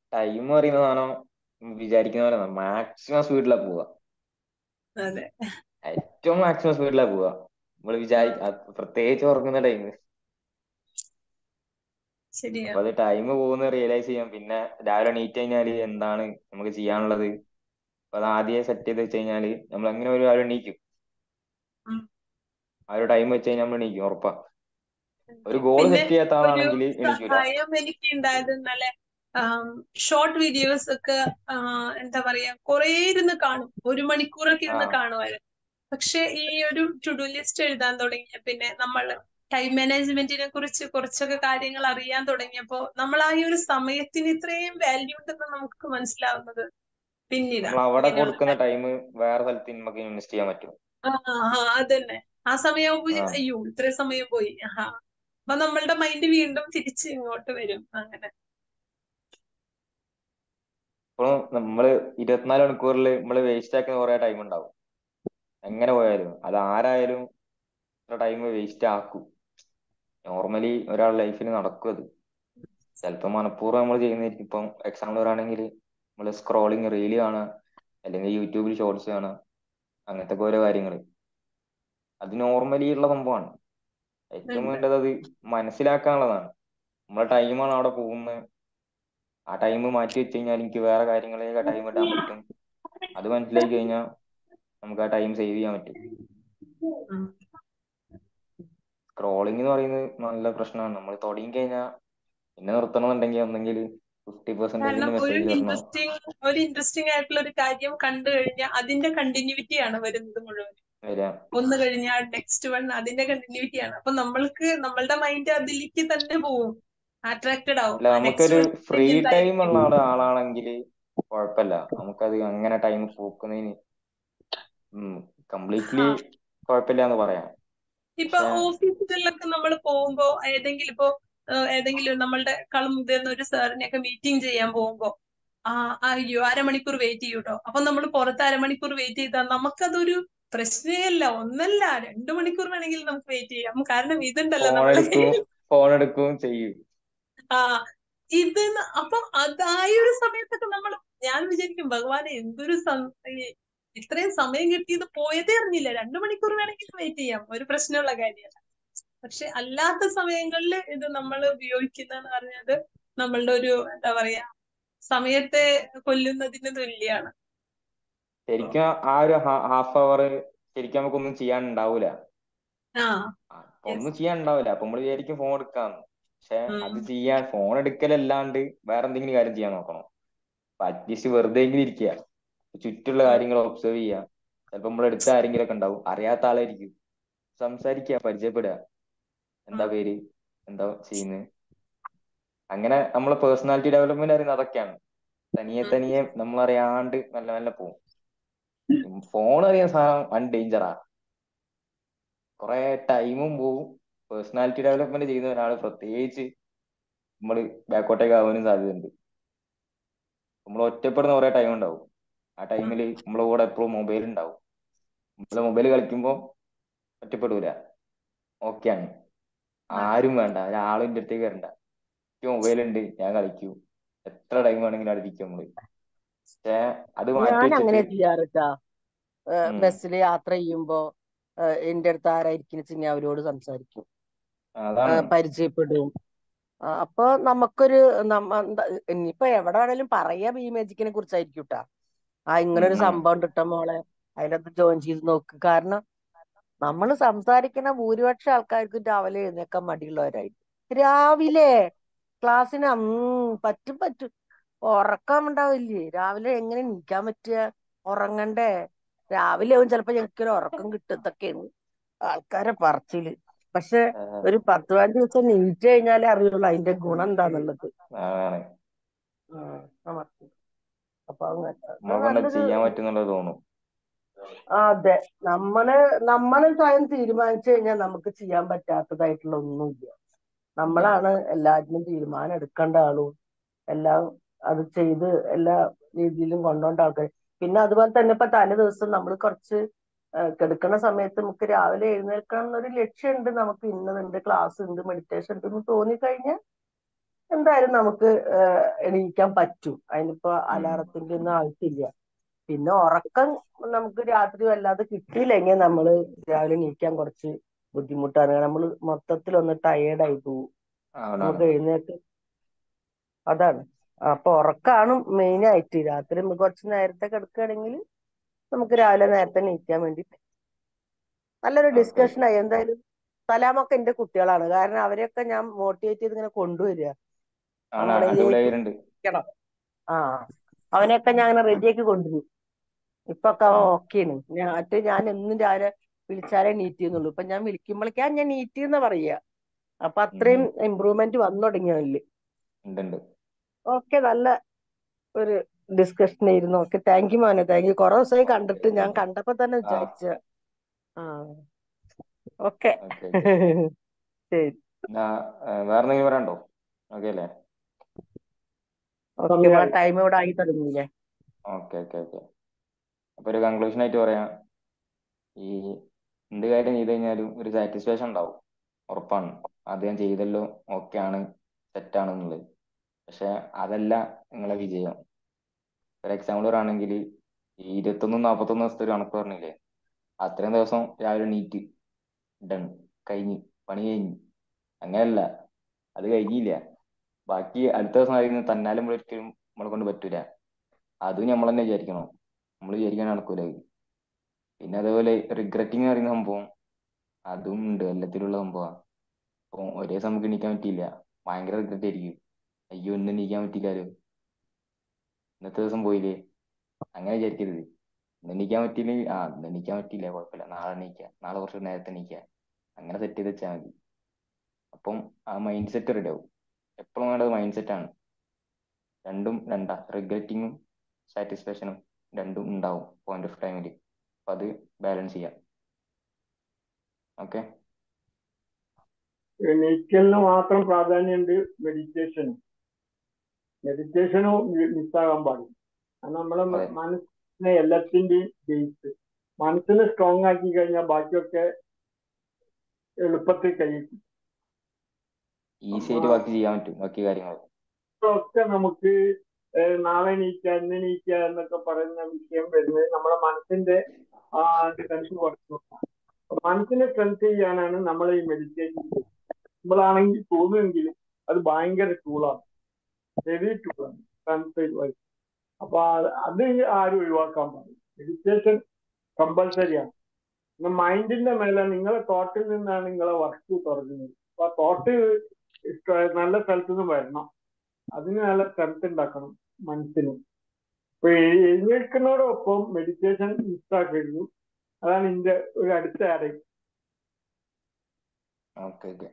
ടൈം പറയുന്ന സാധനം വിചാരിക്കുന്ന പോലെ മാക്സിമം സ്പീഡിലാണ് പോവുക അതെ ഏറ്റവും മാക്സിമം സ്പീഡിലാണ് പോവുക നമ്മൾ വിചാരി അത് പ്രത്യേകിച്ച് ഉറങ്ങുന്ന ടൈം ശരിയാ അപ്പൊ അത് ടൈം പോകുന്ന റിയലൈസ് ചെയ്യാം പിന്നെ രാവിലെ എണീറ്റ് കഴിഞ്ഞാല് എന്താണ് നമുക്ക് ചെയ്യാനുള്ളത് അപ്പൊ അത് ആദ്യമേ സെറ്റ് ചെയ്ത് വെച്ച് കഴിഞ്ഞാല് നമ്മൾ എങ്ങനെ ഒരു രാവിലെ എണീക്കും ഉം. ആ ഒരു ടൈം വെച്ച് കഴിഞ്ഞാൽ നമ്മൾ എണീക്കും ഉറപ്പാ ഒരു ഗോൾ പിന്നെ സെറ്റ് ചെയ്യാത്ത ഒരു ആളാണെങ്കിൽ എണീക്കൂല സഹായം എനിക്ക് ഉണ്ടായത് ഇന്നലെ ഷോർട്ട് വീഡിയോസ് ഒക്കെ ആ, എന്താ പറയാ കുറേ ഇരുന്ന് കാണും ഒരു മണിക്കൂറൊക്കെ ആ ഇരുന്ന് കാണുമായിരുന്നു പക്ഷെ ഈ ഒരു ടു ഡു ലിസ്റ്റ് എഴുതാൻ തുടങ്ങിയ പിന്നെ നമ്മൾ ടൈം മാനേജ്മെന്റിനെ കുറിച്ച് കുറച്ചൊക്കെ കാര്യങ്ങൾ അറിയാൻ തുടങ്ങിയപ്പോ നമ്മൾ ആ ഈ ഒരു സമയത്തിന് ഇത്രയും വാല്യൂ ഉണ്ടെന്ന് നമുക്ക് മനസ്സിലാവുന്നത് നമ്മൾ പിന്നീടാണ് അവിടെ ഇങ്ങനെയുള്ള കൊടുക്കുന്ന ടൈം വേറെ സ്ഥലത്ത് നമുക്ക് ഇൻവെസ്റ്റ് ചെയ്യാൻ പറ്റും ആ ആ അതന്നെ ആ സമയമാകുമ്പോ ആ അയ്യോ ഇത്രയും സമയം പോയി ആഹാ അപ്പൊ നമ്മളുടെ മൈൻഡ് വീണ്ടും തിരിച്ച് ഇങ്ങോട്ട് വരും അങ്ങനെ ഇപ്പൊ നമ്മള് ഇരുപത്തിനാല് മണിക്കൂറിൽ നമ്മള് വേസ്റ്റ് ആക്കുന്ന കുറെ ടൈം ഉണ്ടാവും എങ്ങനെ പോയാലും അത് ആരായാലും ടൈം വേസ്റ്റ് ആക്കും നോർമലി ഒരാൾ ലൈഫിൽ നടക്കും അത് ചിലപ്പോൾ മനഃപൂർവ്വം നമ്മൾ ചെയ്യുന്നതായിരിക്കും ഇപ്പം എക്സാമ്പിൾ പറയുകയാണെങ്കിൽ നമ്മൾ സ്ക്രോളിങ് റീല് കാണുക അല്ലെങ്കിൽ യൂട്യൂബിൽ ഷോർട്സ് കാണുക അങ്ങനത്തെ ഒക്കെ ഓരോ കാര്യങ്ങൾ അത് നോർമലി ഉള്ള സംഭവമാണ് ഏറ്റവും ഉണ്ട് വേണ്ടത് അത് മനസ്സിലാക്കാനുള്ളതാണ് നമ്മളെ ടൈമാണ് അവിടെ പോകുന്നത് ആ ടൈം മാറ്റി വെച്ച് കഴിഞ്ഞാൽ എനിക്ക് വേറെ കാര്യങ്ങളിലേക്ക് ടൈം ഇടാൻ പറ്റും അത് മനസ്സിലാക്കി കഴിഞ്ഞാൽ നമുക്ക് ആ ടൈം സേവ് ചെയ്യാൻ പറ്റും ഉം. സ്ക്രോളിംഗ് എന്ന് പറയുന്നത് നല്ല പ്രശ്നമാണ് നമ്മൾ തുടങ്ങി കഴിഞ്ഞാൽ പിന്നെ നിർത്തണമെന്നുണ്ടെങ്കിൽ ഒന്നെങ്കിൽ ഫിഫ്റ്റി കാരണം പെർസെന്റേജിന്റെ ഒരു മെസ്സേജ് വരണം ഇൻട്രസ്റ്റിംഗ് ഒരു ഇൻട്രസ്റ്റിംഗ് ആയിട്ടുള്ള ഒരു കാര്യം കണ്ടു കഴിഞ്ഞാൽ അതിന്റെ കണ്ടിന്യൂറ്റി ആണ് വരുന്നത് മുഴുവൻ വരിക ഒന്ന് കഴിഞ്ഞാൽ നെക്സ്റ്റ് വൺ അതിന്റെ കണ്ടിന്യൂറ്റി ആണ് അപ്പൊ നമ്മൾക്ക് നമ്മളുടെ മൈൻഡ് അതിലേക്ക് തന്നെ പോവും അട്രാക്റ്റഡ് ആവും അല്ല നെക്സ്റ്റ് നമുക്കൊരു വൺ ഫ്രീ ടൈം എന്തായിരിക്കും ഉള്ള ആള് ആളാണെങ്കിൽ കുഴപ്പമില്ല നമുക്കത് അങ്ങനെ ടൈം പോക്കുന്നതിന് കംപ്ലീറ്റ്ലി കുഴപ്പമില്ല എന്ന് പറയാം ഇപ്പൊ പക്ഷെ ഓഫീസുകളിലൊക്കെ നമ്മൾ പോകുമ്പോ ഏതെങ്കിലും ഇപ്പോ ഏഹ് ഏതെങ്കിലും നമ്മളുടെ കളും മുതിർന്ന ഒരു സാറിനെയൊക്കെ മീറ്റിംഗ് ചെയ്യാൻ പോകുമ്പോ ആ അയ്യോ അരമണിക്കൂർ വെയിറ്റ് ചെയ്യൂട്ടോ അപ്പൊ നമ്മൾ പുറത്ത് അരമണിക്കൂർ വെയിറ്റ് ചെയ്താൽ നമുക്കതൊരു പ്രശ്നേ അല്ല ഒന്നല്ല രണ്ടു മണിക്കൂർ വേണമെങ്കിൽ നമുക്ക് വെയിറ്റ് ചെയ്യാം കാരണം ഇതുണ്ടല്ലോ ഫോൺ നമ്മളെ എടുക്കും കയ്യിൽ ഫോൺ എടുക്കും ചെയ്യും ആ ഇത് ന- അപ്പൊ അതായ ഒരു സമയത്തൊക്കെ നമ്മൾ ഞാൻ വിചാരിക്കും ഭഗവാനെ എന്തൊരു സം- ഈ ഇത്രയും സമയം കിട്ടിയത് പോയതേ അറിഞ്ഞില്ല രണ്ടു മണിക്കൂർ വേണമെങ്കിൽ വെയിറ്റ് ചെയ്യാം ഒരു പ്രശ്നമുള്ള കാര്യമല്ല പക്ഷെ അല്ലാത്ത സമയങ്ങളിൽ ഇത് നമ്മൾ ഉപയോഗിക്കുന്നതെന്ന് പറഞ്ഞത് നമ്മളുടെ ഒരു എന്താ പറയാ സമയത്തെ കൊല്ലുന്നതിന് തുല്യാണ് ശരിക്കും ആ ഒരു ഹാഫ് അവർ ശരിക്കും നമുക്കൊന്നും ചെയ്യാൻ ഉണ്ടാവൂല ആ അപ്പൊ ഒന്നും ചെയ്യാൻ ഉണ്ടാവില്ല അപ്പൊ നമ്മൾ വിചാരിക്കും ഫോൺ എടുക്കാന്ന് പക്ഷെ ഉം. അത് ചെയ്യാൻ ഫോൺ എടുക്കലല്ലാണ്ട് വേറെ എന്തെങ്കിലും കാര്യം ചെയ്യാൻ നോക്കണം അപ്പൊ അറ്റ്ലീസ്റ്റ് വെറുതെ എങ്കിലും ഇരിക്കുക ചുറ്റുള്ള കാര്യങ്ങൾ ഒബ്സർവ് ചെയ്യുക ചിലപ്പോ നമ്മുടെ അടുത്ത ആരെങ്കിലും ഒക്കെ ഉണ്ടാവും അറിയാത്ത ആളായിരിക്കും സംസാരിക്കുക പരിചയപ്പെടുക എന്താ പേര് എന്താ ചെയ്യുന്നത് അങ്ങനെ നമ്മളെ പേഴ്സണാലിറ്റി ഡെവലപ്മെന്റ് അറിയുന്നത് അതൊക്കെയാണ് തനിയെ തനിയെ നമ്മളറിയാണ്ട് നല്ല നല്ല പോകും ഫോൺ അറിയുന്ന സാധനം വൺ ഡേഞ്ചറാ കുറെ ടൈമും പോവും പേഴ്സണാലിറ്റി ഡെവലപ്മെന്റ് ചെയ്യുന്ന ഒരാൾ പ്രത്യേകിച്ച് നമ്മൾ ബാക്കോട്ടേക്ക് ആവാനും സാധ്യതയുണ്ട് നമ്മൾ ഒറ്റപ്പെടുന്ന കുറെ ടൈം ഉണ്ടാവും ആ ടൈമിൽ നമ്മളെ കൂടെ എപ്പോഴും മൊബൈൽ ഉണ്ടാവും നമ്മള് മൊബൈൽ കളിക്കുമ്പോൾ ഒറ്റപ്പെടൂല ഓക്കെയാണ് ആരും വേണ്ട ഒരാളും എൻ്റെ അടുത്തേക്ക് വരണ്ട എനിക്ക് മൊബൈൽ ഉണ്ട് ഞാൻ കളിക്കൂ എത്ര ടൈം വേണമെങ്കിലും അവിടെ ഇരിക്കും നമ്മള് പക്ഷേ അത് മാറ്റി ഞാൻ അങ്ങനെ വെച്ചിട്ട് ചെയ്യാറ് കേട്ടാ ഉം, ബസ്സിൽ യാത്ര ചെയ്യുമ്പോ ഏഹ് എന്റെ അടുത്ത് ആരായിരിക്കും വെച്ചാൽ അവരോട് സംസാരിക്കും അതാണ് ഏഹ് പരിചയപ്പെടും ആ, അപ്പൊ നമുക്കൊരു നമ്മ എന്താ ഇനിയിപ്പോ എവിടെ വേണേലും പറയാ ബി മാജിക്കിനെ കുറിച്ചായിരിക്കും ട്ടാ ആ ഇങ്ങനെ ഒരു ഉം, സംഭവം ഉണ്ട് ട്ടോ മോളെ അതിനകത്ത് ജോയിൻ ചെയ്ത് നോക്ക് കാരണം നമ്മൾ സംസാരിക്കുന്ന ഭൂരിപക്ഷം ആൾക്കാർക്കും രാവിലെ എഴുന്നേക്കാൻ മടിയുള്ളവരായിരിക്കും രാവിലെ ക്ലാസ്സിന് ഉം പറ്റും പറ്റും ഉറക്കം ഉണ്ടാവില്ലേ രാവിലെ എങ്ങനെ എണീക്കാൻ പറ്റുക ഉറങ്ങണ്ടേ രാവിലെ ആവും ചിലപ്പോ ഞങ്ങൾക്ക് ഒരു ഉറക്കം കിട്ടും ഇതൊക്കെയാണ് ആൾക്കാരെ പറച്ചില് പക്ഷെ ആ, ഒരു പത്ത് പതിനഞ്ച് ദിവസം നീറ്റ് കഴിഞ്ഞാലേ അറിയുള്ളൂ അതിന്റെ ഗുണം എന്താന്നുള്ളത് അതാണ് ഉം. നമുക്ക് അപ്പൊ അങ്ങനെ അത് നമ്മളെ കൊണ്ട് നല്ലൊരു ചെയ്യാൻ പറ്റുന്നുള്ളത് തോന്നും അതെ നമ്മള് നമ്മള് സ്വയം തീരുമാനിച്ചു കഴിഞ്ഞാൽ നമുക്ക് ചെയ്യാൻ പറ്റാത്തതായിട്ടുള്ള ഒന്നുമില്ല നമ്മളാണ് എല്ലാറ്റിനും തീരുമാനം എടുക്കേണ്ട ആളും എല്ലാം അത് ചെയ്ത് എല്ലാ രീതിയിലും കൊണ്ടുപോകേണ്ട ആൾക്കാർ പിന്നെ അതുപോലെ തന്നെ ഇപ്പൊ തലേ ദിവസം നമ്മൾ കുറച്ച് ആ, കിടക്കുന്ന സമയത്ത് നമുക്ക് രാവിലെ എഴുന്നേൽക്കണം എന്നൊരു ലക്ഷ്യമുണ്ട് നമുക്ക് ഇന്നതുണ്ട് ക്ലാസ് ഉണ്ട് മെഡിറ്റേഷൻ ഉണ്ട് എന്ന് തോന്നിക്കഴിഞ്ഞാൽ എന്തായാലും നമുക്ക് ഏഹ്, എണീക്കാൻ പറ്റും അതിനിപ്പോ ഉം. അലാറത്തിന്റെ ഒന്നും ആവശ്യമില്ല പിന്നെ ഉറക്കം നമുക്ക് രാത്രി വല്ലാതെ കിട്ടിയില്ലെങ്കിൽ നമ്മള് രാവിലെ എണീക്കാൻ കുറച്ച് ബുദ്ധിമുട്ടാണ് നമ്മൾ മൊത്തത്തിൽ ഒന്ന് ടയേർഡ് ആയി പോകും ആണാണ് നമുക്ക് എഴുന്നേറ്റ് അതാണ് അപ്പൊ ഉറക്കാണ് മെയിൻ ആയിട്ട് രാത്രി നമുക്ക് കുറച്ച് നേരത്തെ കിടക്കുകയാണെങ്കിൽ നമുക്ക് രാവിലെ നേരത്തെ എണീക്കാൻ വേണ്ടി നല്ലൊരു ഓക്കെ ഓക്കെ ഡിസ്കഷൻ ആയി എന്തായാലും സലാമൊക്കെ എന്റെ കുട്ടികളാണ് കാരണം അവരെയൊക്കെ ഞാൻ മോട്ടിവേറ്റ് ചെയ്ത് ഇങ്ങനെ കൊണ്ടുവരിക ആണ് നമ്മളെ ഈ അടിപൊളിയായിട്ടുണ്ട് ക്കണം. ആ അവനെയൊക്കെ ഞാൻ അങ്ങനെ റെഡിയാക്കി കൊണ്ടുവരും ഇപ്പൊ ഒക്കെ അവൻ ഉം. ഓക്കെയാണ് ഞാൻ മറ്റേ ഞാൻ എന്നും രാവിലെ വിളിച്ചാലേ നീറ്റ് ചെയ്യുന്നുള്ളൂ ഇപ്പൊ ഞാൻ വിളിക്കുമ്പോഴേക്കാ ഞാൻ നീറ്റ് എന്ന് പറയുക അപ്പൊ അത്രയും ഉം. ഇമ്പ്രൂവ്മെന്റ് വന്നു തുടങ്ങി അവനില് ഉണ്ട് ഉണ്ട് ഓക്കെ നല്ല ഒരു ഡിസ്കഷൻ ആയിരുന്നു ഓക്കെ താങ്ക് യു മോനെ താങ്ക് യു കുറെ ദിവസമായി ഓക്കെ കണ്ടിട്ട് ഞാൻ കണ്ടപ്പോ തന്നെ ആ വിചാരിച്ച ആ ഓക്കെ ഓക്കെ ഓക്കെ ശരി എന്നാ ഏഹ്, വേറെ എന്തെങ്കിലും പറയണ്ടോ ഓക്കെ അല്ലേ ഓക്കെ സമയമായി ടൈം ഇവിടെ ആയി തുടങ്ങിയില്ലേ ഓക്കെ ഓക്കെ ഓക്കെ അപ്പൊ ഒരു കൺക്ലൂഷൻ ആയിട്ട് പറയാം ഈ എന്ത് കാര്യം ചെയ്ത് കഴിഞ്ഞാലും ഒരു സാറ്റിസ്ഫാക്ഷൻ ഉണ്ടാവും ഉറപ്പാണ് അത് ഞാൻ ചെയ്തല്ലോ ഓക്കെ ആണ് സെറ്റ് ആണെന്നുള്ളത് പക്ഷെ അതല്ല നിങ്ങളെ വിജയം ഒരു എക്സാമ്പിൾ പറയുകയാണെങ്കിൽ ഈ ഇരുപത്തൊന്നും നാൽപ്പത്തൊന്ന് ദിവസത്തെ ഒരു കണക്ക് പറഞ്ഞില്ലേ അത്രയും ദിവസം രാവിലെ നീറ്റ് ഡൺ കഴിഞ്ഞ് പണി കഴിഞ്ഞ് അങ്ങനെയല്ല അത് കഴിഞ്ഞില്ല ബാക്കി അടുത്ത ദിവസം ആയിരുന്നു തന്നാലും ഒരിക്കലും നമ്മളെ കൊണ്ട് പറ്റൂല അതും നമ്മൾ തന്നെ വിചാരിക്കണം നമ്മൾ വിചാരിക്കാൻ നടക്കൂല അത് പിന്നെ അതേപോലെ റിഗ്രറ്റിങ് പറയുന്ന സംഭവം അതും ഉണ്ട് എല്ലാത്തിലുള്ള സംഭവം അപ്പൊ ഒരേ ദിവസം നമുക്ക് എണീക്കാൻ പറ്റിയില്ല ഭയങ്കര റിഗ്രറ്റ് ആയിരിക്കും അയ്യോ ഇന്ന് എണീക്കാൻ പറ്റിയില്ലല്ലോ ഇന്നത്തെ ദിവസം പോയില്ലേ അങ്ങനെ വിചാരിക്കരുത് ഇന്ന് എണീക്കാൻ പറ്റിയില്ലെങ്കിൽ ആ ഇന്ന് എണീക്കാൻ പറ്റിയില്ല കുഴപ്പമില്ല നാളെ എണീക്കാം നാളെ കുറച്ച് നേരത്തെ എണീക്കാം അങ്ങനെ സെറ്റ് ചെയ്ത് വെച്ചാൽ മതി അപ്പം ആ മൈൻഡ് സെറ്റ് റെഡി ആവും എപ്പോഴും വേണ്ടത് മൈൻഡ് സെറ്റ് ആണ് രണ്ടും രണ്ടാ റിഗ്രറ്റിങ്ങും സാറ്റിസ്ഫാക്ഷനും രണ്ടും ഉണ്ടാവും പോയിന്റ് ഓഫ് ടൈമിൽ അപ്പൊ അത് ബാലൻസ് ചെയ്യാം ഓക്കെ എണീക്കലിന് മാത്രം പ്രാധാന്യമുണ്ട് മെഡിറ്റേഷനും മെഡിറ്റേഷനും മിസ്സാകാൻ പാടില്ല അത് നമ്മളെ അതെ മ- മനസ്സിനെ എല്ലാത്തിന്റെയും ബേസ് മനസ്സിനെ സ്ട്രോങ് ആക്കി കഴിഞ്ഞാൽ ബാക്കിയൊക്കെ എളുപ്പത്തിൽ കഴിയും ഈസി ആയിട്ട് ബാക്കി ചെയ്യാൻ പറ്റും ബാക്കി കാര്യങ്ങൾ ഒക്കെ നമുക്ക് ഏഹ് നാളെ എണീക്കുക ഇന്ന് എണീക്കുക എന്നൊക്കെ പറയുന്ന വിഷയം വരുന്നത് നമ്മുടെ മനസ്സിന്റെ ആ ടെൻഷൻ കുറച്ചു മനസ്സിനെ സ്ട്രെങ്ത് ചെയ്യാനാണ് നമ്മൾ ഈ മെഡിറ്റേഷൻ നമ്മളാണെങ്കിൽ തോന്നുമെങ്കിൽ അത് ഭയങ്കര ടൂളാണ് ഹെവി ടൂളാണ് ട്രാൻസ്ലേറ്റ് വൈസ് അപ്പൊ അത് അത് ആരും ഒഴിവാക്കാൻ പാടില്ല മെഡിറ്റേഷൻ കമ്പൽസറിയാണ് പിന്നെ മൈൻഡിന്റെ മേലെ നിങ്ങളെ തോട്ടിൽ നിന്നാണ് നിങ്ങളെ വർക്ക് തുടങ്ങുന്നത് അപ്പൊ ആ തോട്ട് നല്ല സ്ഥലത്തു നിന്ന് വരണം അതിന് നല്ല സ്ട്രെങ്ത് ഉണ്ടാക്കണം മനസ്സിന് ഇപ്പൊ എഴ് എഴുന്നേൽക്കുന്നതോടൊപ്പം മെഡിറ്റേഷൻ മിസ്സാക്കരുത് അതാണ് എന്റെ ഒരു അടുത്ത ആടെ ഓക്കെ ഓക്കെ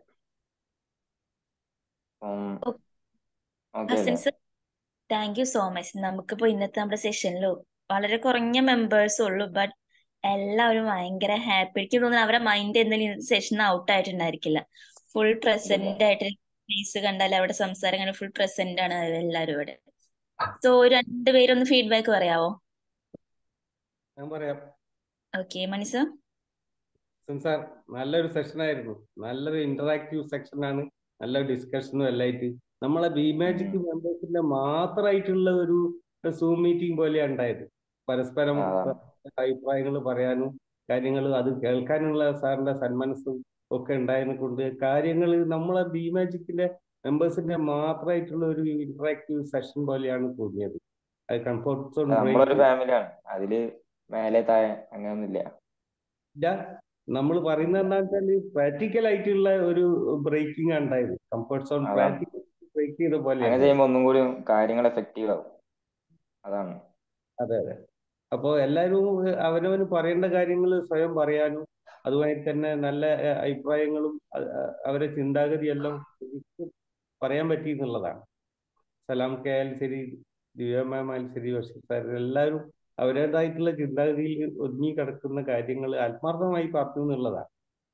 ഓക്കെ ഹസൻ അല്ലേ sir thank you so much നമുക്കിപ്പോ ഇന്നത്തെ നമ്മുടെ സെഷനിൽ വളരെ കുറഞ്ഞ മെമ്പേഴ്സ് ഉള്ളൂ ബട്ട് എല്ലാവരും ഭയങ്കര ഹാപ്പി എനിക്ക് തോന്നുന്നു അവരുടെ മൈൻഡ് എന്തെങ്കിലും ഇന്നത്തെ സെഷൻ ഔട്ട് ആയിട്ടുണ്ടായിരിക്കില്ല ഫുൾ ഇല്ലല്ല പ്രസന്റ് ആയിട്ട് ഫേസ് കണ്ടാൽ അവിടെ സംസാരം കണ്ടാൽ ഫുൾ പ്രസന്റ് ആണ് എല്ലാവരും ഇവിടെ സോ രണ്ടുപേരൊന്ന് ഫീഡ്ബാക്ക് പറയാവോ ഞാൻ പറയാം ഓക്കെ മണി സർ സാർ നല്ലൊരു സെഷൻ ആയിരുന്നു നല്ലൊരു ഇന്ററാക്റ്റീവ് സെക്ഷൻ ആണ് നല്ല ഡിസ്കഷനും എല്ലായിട്ട് നമ്മളെ ബി മാജിക് മെമ്പേഴ്സിന്റെ മാത്രമായിട്ടുള്ള ഒരു സൂം മീറ്റിംഗ് പോലെയാണ് ഉണ്ടായത് പരസ്പരം അതാണ് അഭിപ്രായങ്ങൾ പറയാനും കാര്യങ്ങൾ അത് കേൾക്കാനുള്ള സാറിന്റെ സന്മനസ്സും ഒക്കെ ഉണ്ടായതിനെ കൊണ്ട് കാര്യങ്ങൾ നമ്മളെ ബി മാജിക്കിന്റെ മെമ്പേഴ്സിന്റെ മാത്രമായിട്ടുള്ള ഒരു ഇന്ററാക്റ്റീവ് സെഷൻ പോലെയാണ് തോന്നിയത് അത് കംഫർട്ട് സോൺ നമ്മളൊരു ബ്രേക്ക് ഫാമിലിയാണ് അതില് മേലെ താഴെ അങ്ങനെയൊന്നുമില്ല ഇല്ല നമ്മൾ പറയുന്നത് എന്താ വെച്ചാൽ പ്രാക്ടിക്കൽ ആയിട്ടുള്ള ഒരു ബ്രേക്കിംഗ് ആണ് ഉണ്ടായത് കംഫർട്ട് സോൺ അതാണ് പ്രാക്ടിക്കൽ ബ്രേക്ക് ചെയ്ത പോലെ അങ്ങനെ ഉണ്ടായത് ചെയ്യുമ്പോൾ ഒന്നും കൂടി കാര്യങ്ങൾ എഫക്റ്റീവ് ആവും അതാണ് അതെ അതെ അപ്പോൾ എല്ലാവരും അവനവന് പറയേണ്ട കാര്യങ്ങൾ സ്വയം പറയാനും അതുമായി തന്നെ നല്ല ഏഹ്, അഭിപ്രായങ്ങളും അ- അ- അവരെ ചിന്താഗതിയെല്ലാം ശരിക്കും പറയാൻ പറ്റി എന്നുള്ളതാണ് സലാം കെ ആയാലും ശരി ദിവ്യ മാം ആയാലും ശരി ബഷീർ സാർ എല്ലാവരും അവരുടേതായിട്ടുള്ള ചിന്താഗതിയിൽ ഒതുങ്ങി കിടക്കുന്ന കാര്യങ്ങൾ ആത്മാർത്ഥമായി പറഞ്ഞു എന്നുള്ളതാണ്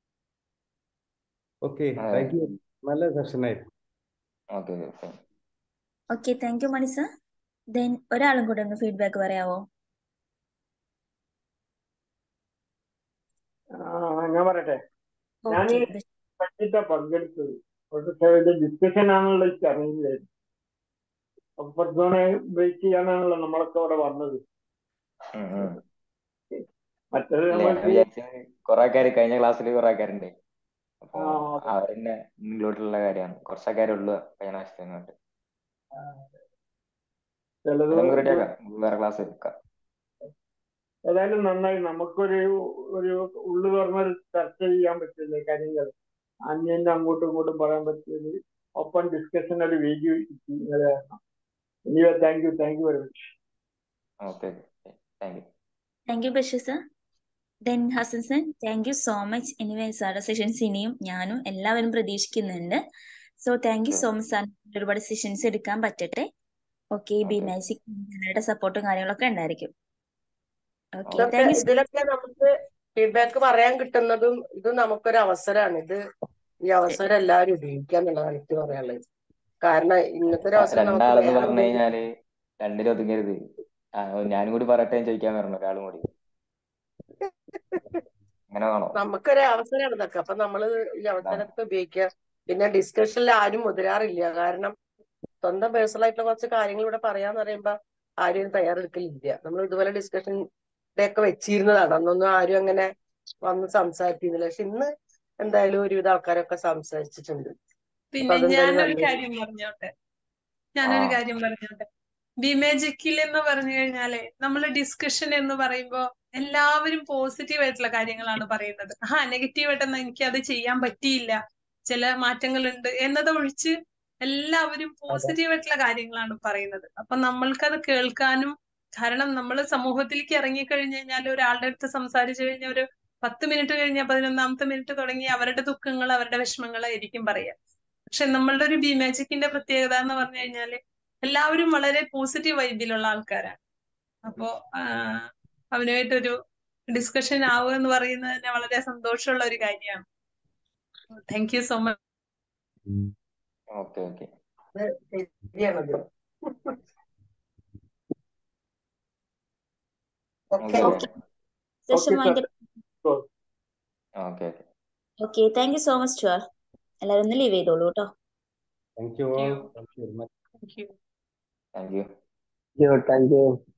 ഓക്കെ അതെ താങ്ക് യു നല്ല സെഷനായിരുന്നു okay okay okay thank you Mani sir then ഒരാളും കൂടെ ഒന്ന് ഫീഡ്ബാക്ക് പറയാവോ ഞാൻ പറയട്ടെ ഞാൻ ഓക്കെ പറ്റിട്ടാ പങ്കെടുത്തത് പക്ഷെ ഇത് ഡിസ്കഷൻ ആണല്ലോ എനിക്ക് അറിയില്ലായിരുന്നു കംഫർട്ട് സോണ് ബ്രേക്ക് ചെയ്യാനാണല്ലോ നമ്മളൊക്കെ അവിടെ വന്നത് ഉം ഉം. മറ്റേത് ഇല്ല ഞാൻ നമ്മൾക്ക് വിചാരിച്ചത് കുറെ ആൾക്കാര് കഴിഞ്ഞ ക്ലാസ്സിൽ കുറെ ആൾക്കാരുണ്ട് അപ്പൊ ആ അതെ അവരെന്നെ മുന്നിലോട്ടുള്ള കാര്യമാണ് കുറച്ചൊക്കെ ഉള്ളു കഴിഞ്ഞ പ്രാവശ്യത്തെ കൊണ്ട് ചിലത് അത് നമുക്ക് റെഡിയാക്കാം വേറെ ക്ലാസ് എടുക്കാം ഏതായാലും നന്നായി നമുക്കൊരു ഒരു ഉള്ളു തുറന്നൊരു ചർച്ച ചെയ്യാൻ പറ്റില്ല കാര്യങ്ങൾ അന്യന്റെ അങ്ങോട്ടും ഇങ്ങോട്ടും പറയാൻ പറ്റിയത് ഓപ്പൺ ഡിസ്കഷൻ ഒരു വേദി നിങ്ങളെ anyway thank you thank you very much okay thank you thank you Basheer sir then Hasan sir thank you so much anyway സാറുടെ സെഷൻസ് ഇനിയും ഞാനും എല്ലാവരും പ്രതീക്ഷിക്കുന്നുണ്ട് so thank you so much sir ഒരുപാട് സെഷൻസ് എടുക്കാൻ പറ്റട്ടെ ഓക്കെ ബി ഓക്കെ മാജിക് നിങ്ങളുടെ സപ്പോർട്ടും കാര്യങ്ങളൊക്കെ ഉണ്ടായിരിക്കും ഓക്കെ ഇതൊക്കെ താങ്ക് യു ഇതിലൊക്കെ നമുക്ക് ഫീഡ്ബാക്ക് പറയാൻ കിട്ടുന്നതും ഇത് നമുക്കൊരു അവസരമാണ് ഇത് ഈ അവസരം എല്ലാവരും ഉപയോഗിക്കുക എന്നുള്ളതാണ് എനിക്ക് പറയാനുള്ളത് കാരണം ഇന്നത്തെ ഒരു അവസരം നമുക്ക് രണ്ടാളെന്ന് വേറെ പറഞ്ഞു ഒന്നും കഴിഞ്ഞാല് രണ്ടിലും ഒതുങ്ങരുത് ആ, ഞാനും കൂടി പറയട്ടെ എന്ന് ചോദിക്കാൻ വരണം ഒരാളും കൂടി അങ്ങനെ വേണോ നമുക്കൊരു അവസരമാണ് ഇതൊക്കെ അപ്പൊ നമ്മള് ഈ അതാണ് അവസരത്തെ ഉപയോഗിക്കുക പിന്നെ ഡിസ്കഷനിൽ ആരും മുതിരാറില്ല കാരണം സ്വന്തം പേഴ്സണൽ ആയിട്ടുള്ള കുറച്ച് കാര്യങ്ങൾ ഇവിടെ പറയാന്ന് പറയുമ്പോ ആരും തയ്യാറെടുക്കലില്ല നമ്മൾ ഇതുപോലെ ഡിസ്കഷൻ ഒക്കെ വെച്ചിരുന്നതാണ് അന്നൊന്നും ആരും അങ്ങനെ വന്ന് സംസാരിക്കുന്നില്ല പക്ഷെ ഇന്ന് എന്തായാലും ഒരുവിധ ആൾക്കാരൊക്കെ സംസാരിച്ചിട്ടുണ്ട് അപ്പൊ പിന്നെ അതെന്തായാലും ഞാനൊരു നല്ലൊരു കാര്യം പറഞ്ഞോട്ടെ ആ ഞാനൊരു കാര്യം പറഞ്ഞോട്ടെ ബിമേജിക്കിൽ എന്ന് പറഞ്ഞു കഴിഞ്ഞാല് നമ്മൾ ഡിസ്കഷൻ എന്ന് പറയുമ്പോ എല്ലാവരും പോസിറ്റീവ് ആയിട്ടുള്ള കാര്യങ്ങളാണ് പറയുന്നത് ആ നെഗറ്റീവ് ആയിട്ടൊന്നും എനിക്ക് അത് ചെയ്യാൻ പറ്റിയില്ല ചില മാറ്റങ്ങളുണ്ട് എന്നത് ഒഴിച്ച് എല്ലാവരും അതെ പോസിറ്റീവ് ആയിട്ടുള്ള കാര്യങ്ങളാണ് പറയുന്നത് അപ്പൊ നമ്മൾക്കത് കേൾക്കാനും കാരണം നമ്മൾ സമൂഹത്തിലേക്ക് ഇറങ്ങിക്കഴിഞ്ഞു കഴിഞ്ഞാൽ ഒരാളുടെ അടുത്ത് സംസാരിച്ചു കഴിഞ്ഞാൽ ഒരു പത്ത് മിനിറ്റ് കഴിഞ്ഞാൽ പതിനൊന്നാമത്തെ മിനിറ്റ് തുടങ്ങി അവരുടെ ദുഃഖങ്ങൾ അവരുടെ വിഷമങ്ങളായിരിക്കും പറയാ പക്ഷെ നമ്മളുടെ ഒരു ബി മാജിക്കിന്റെ പ്രത്യേകത എന്ന് പറഞ്ഞു കഴിഞ്ഞാല് എല്ലാവരും വളരെ പോസിറ്റീവ് വൈബിലുള്ള ആൾക്കാരാണ് അപ്പോ ആഹ് അവനുമായിട്ടൊരു ഡിസ്കഷൻ ആവുക എന്ന് പറയുന്നത് തന്നെ വളരെ സന്തോഷമുള്ള ഒരു കാര്യമാണ് thank you so much okay okay അത് ശരിയാണത് okay okay okay session okay wind sir okay okay okay thank you so much to all എല്ലാവരും ഒന്ന് ലീവ് ചെയ്തോളൂ കേട്ടോ thank you thank all you thank you very much thank you thank you thank U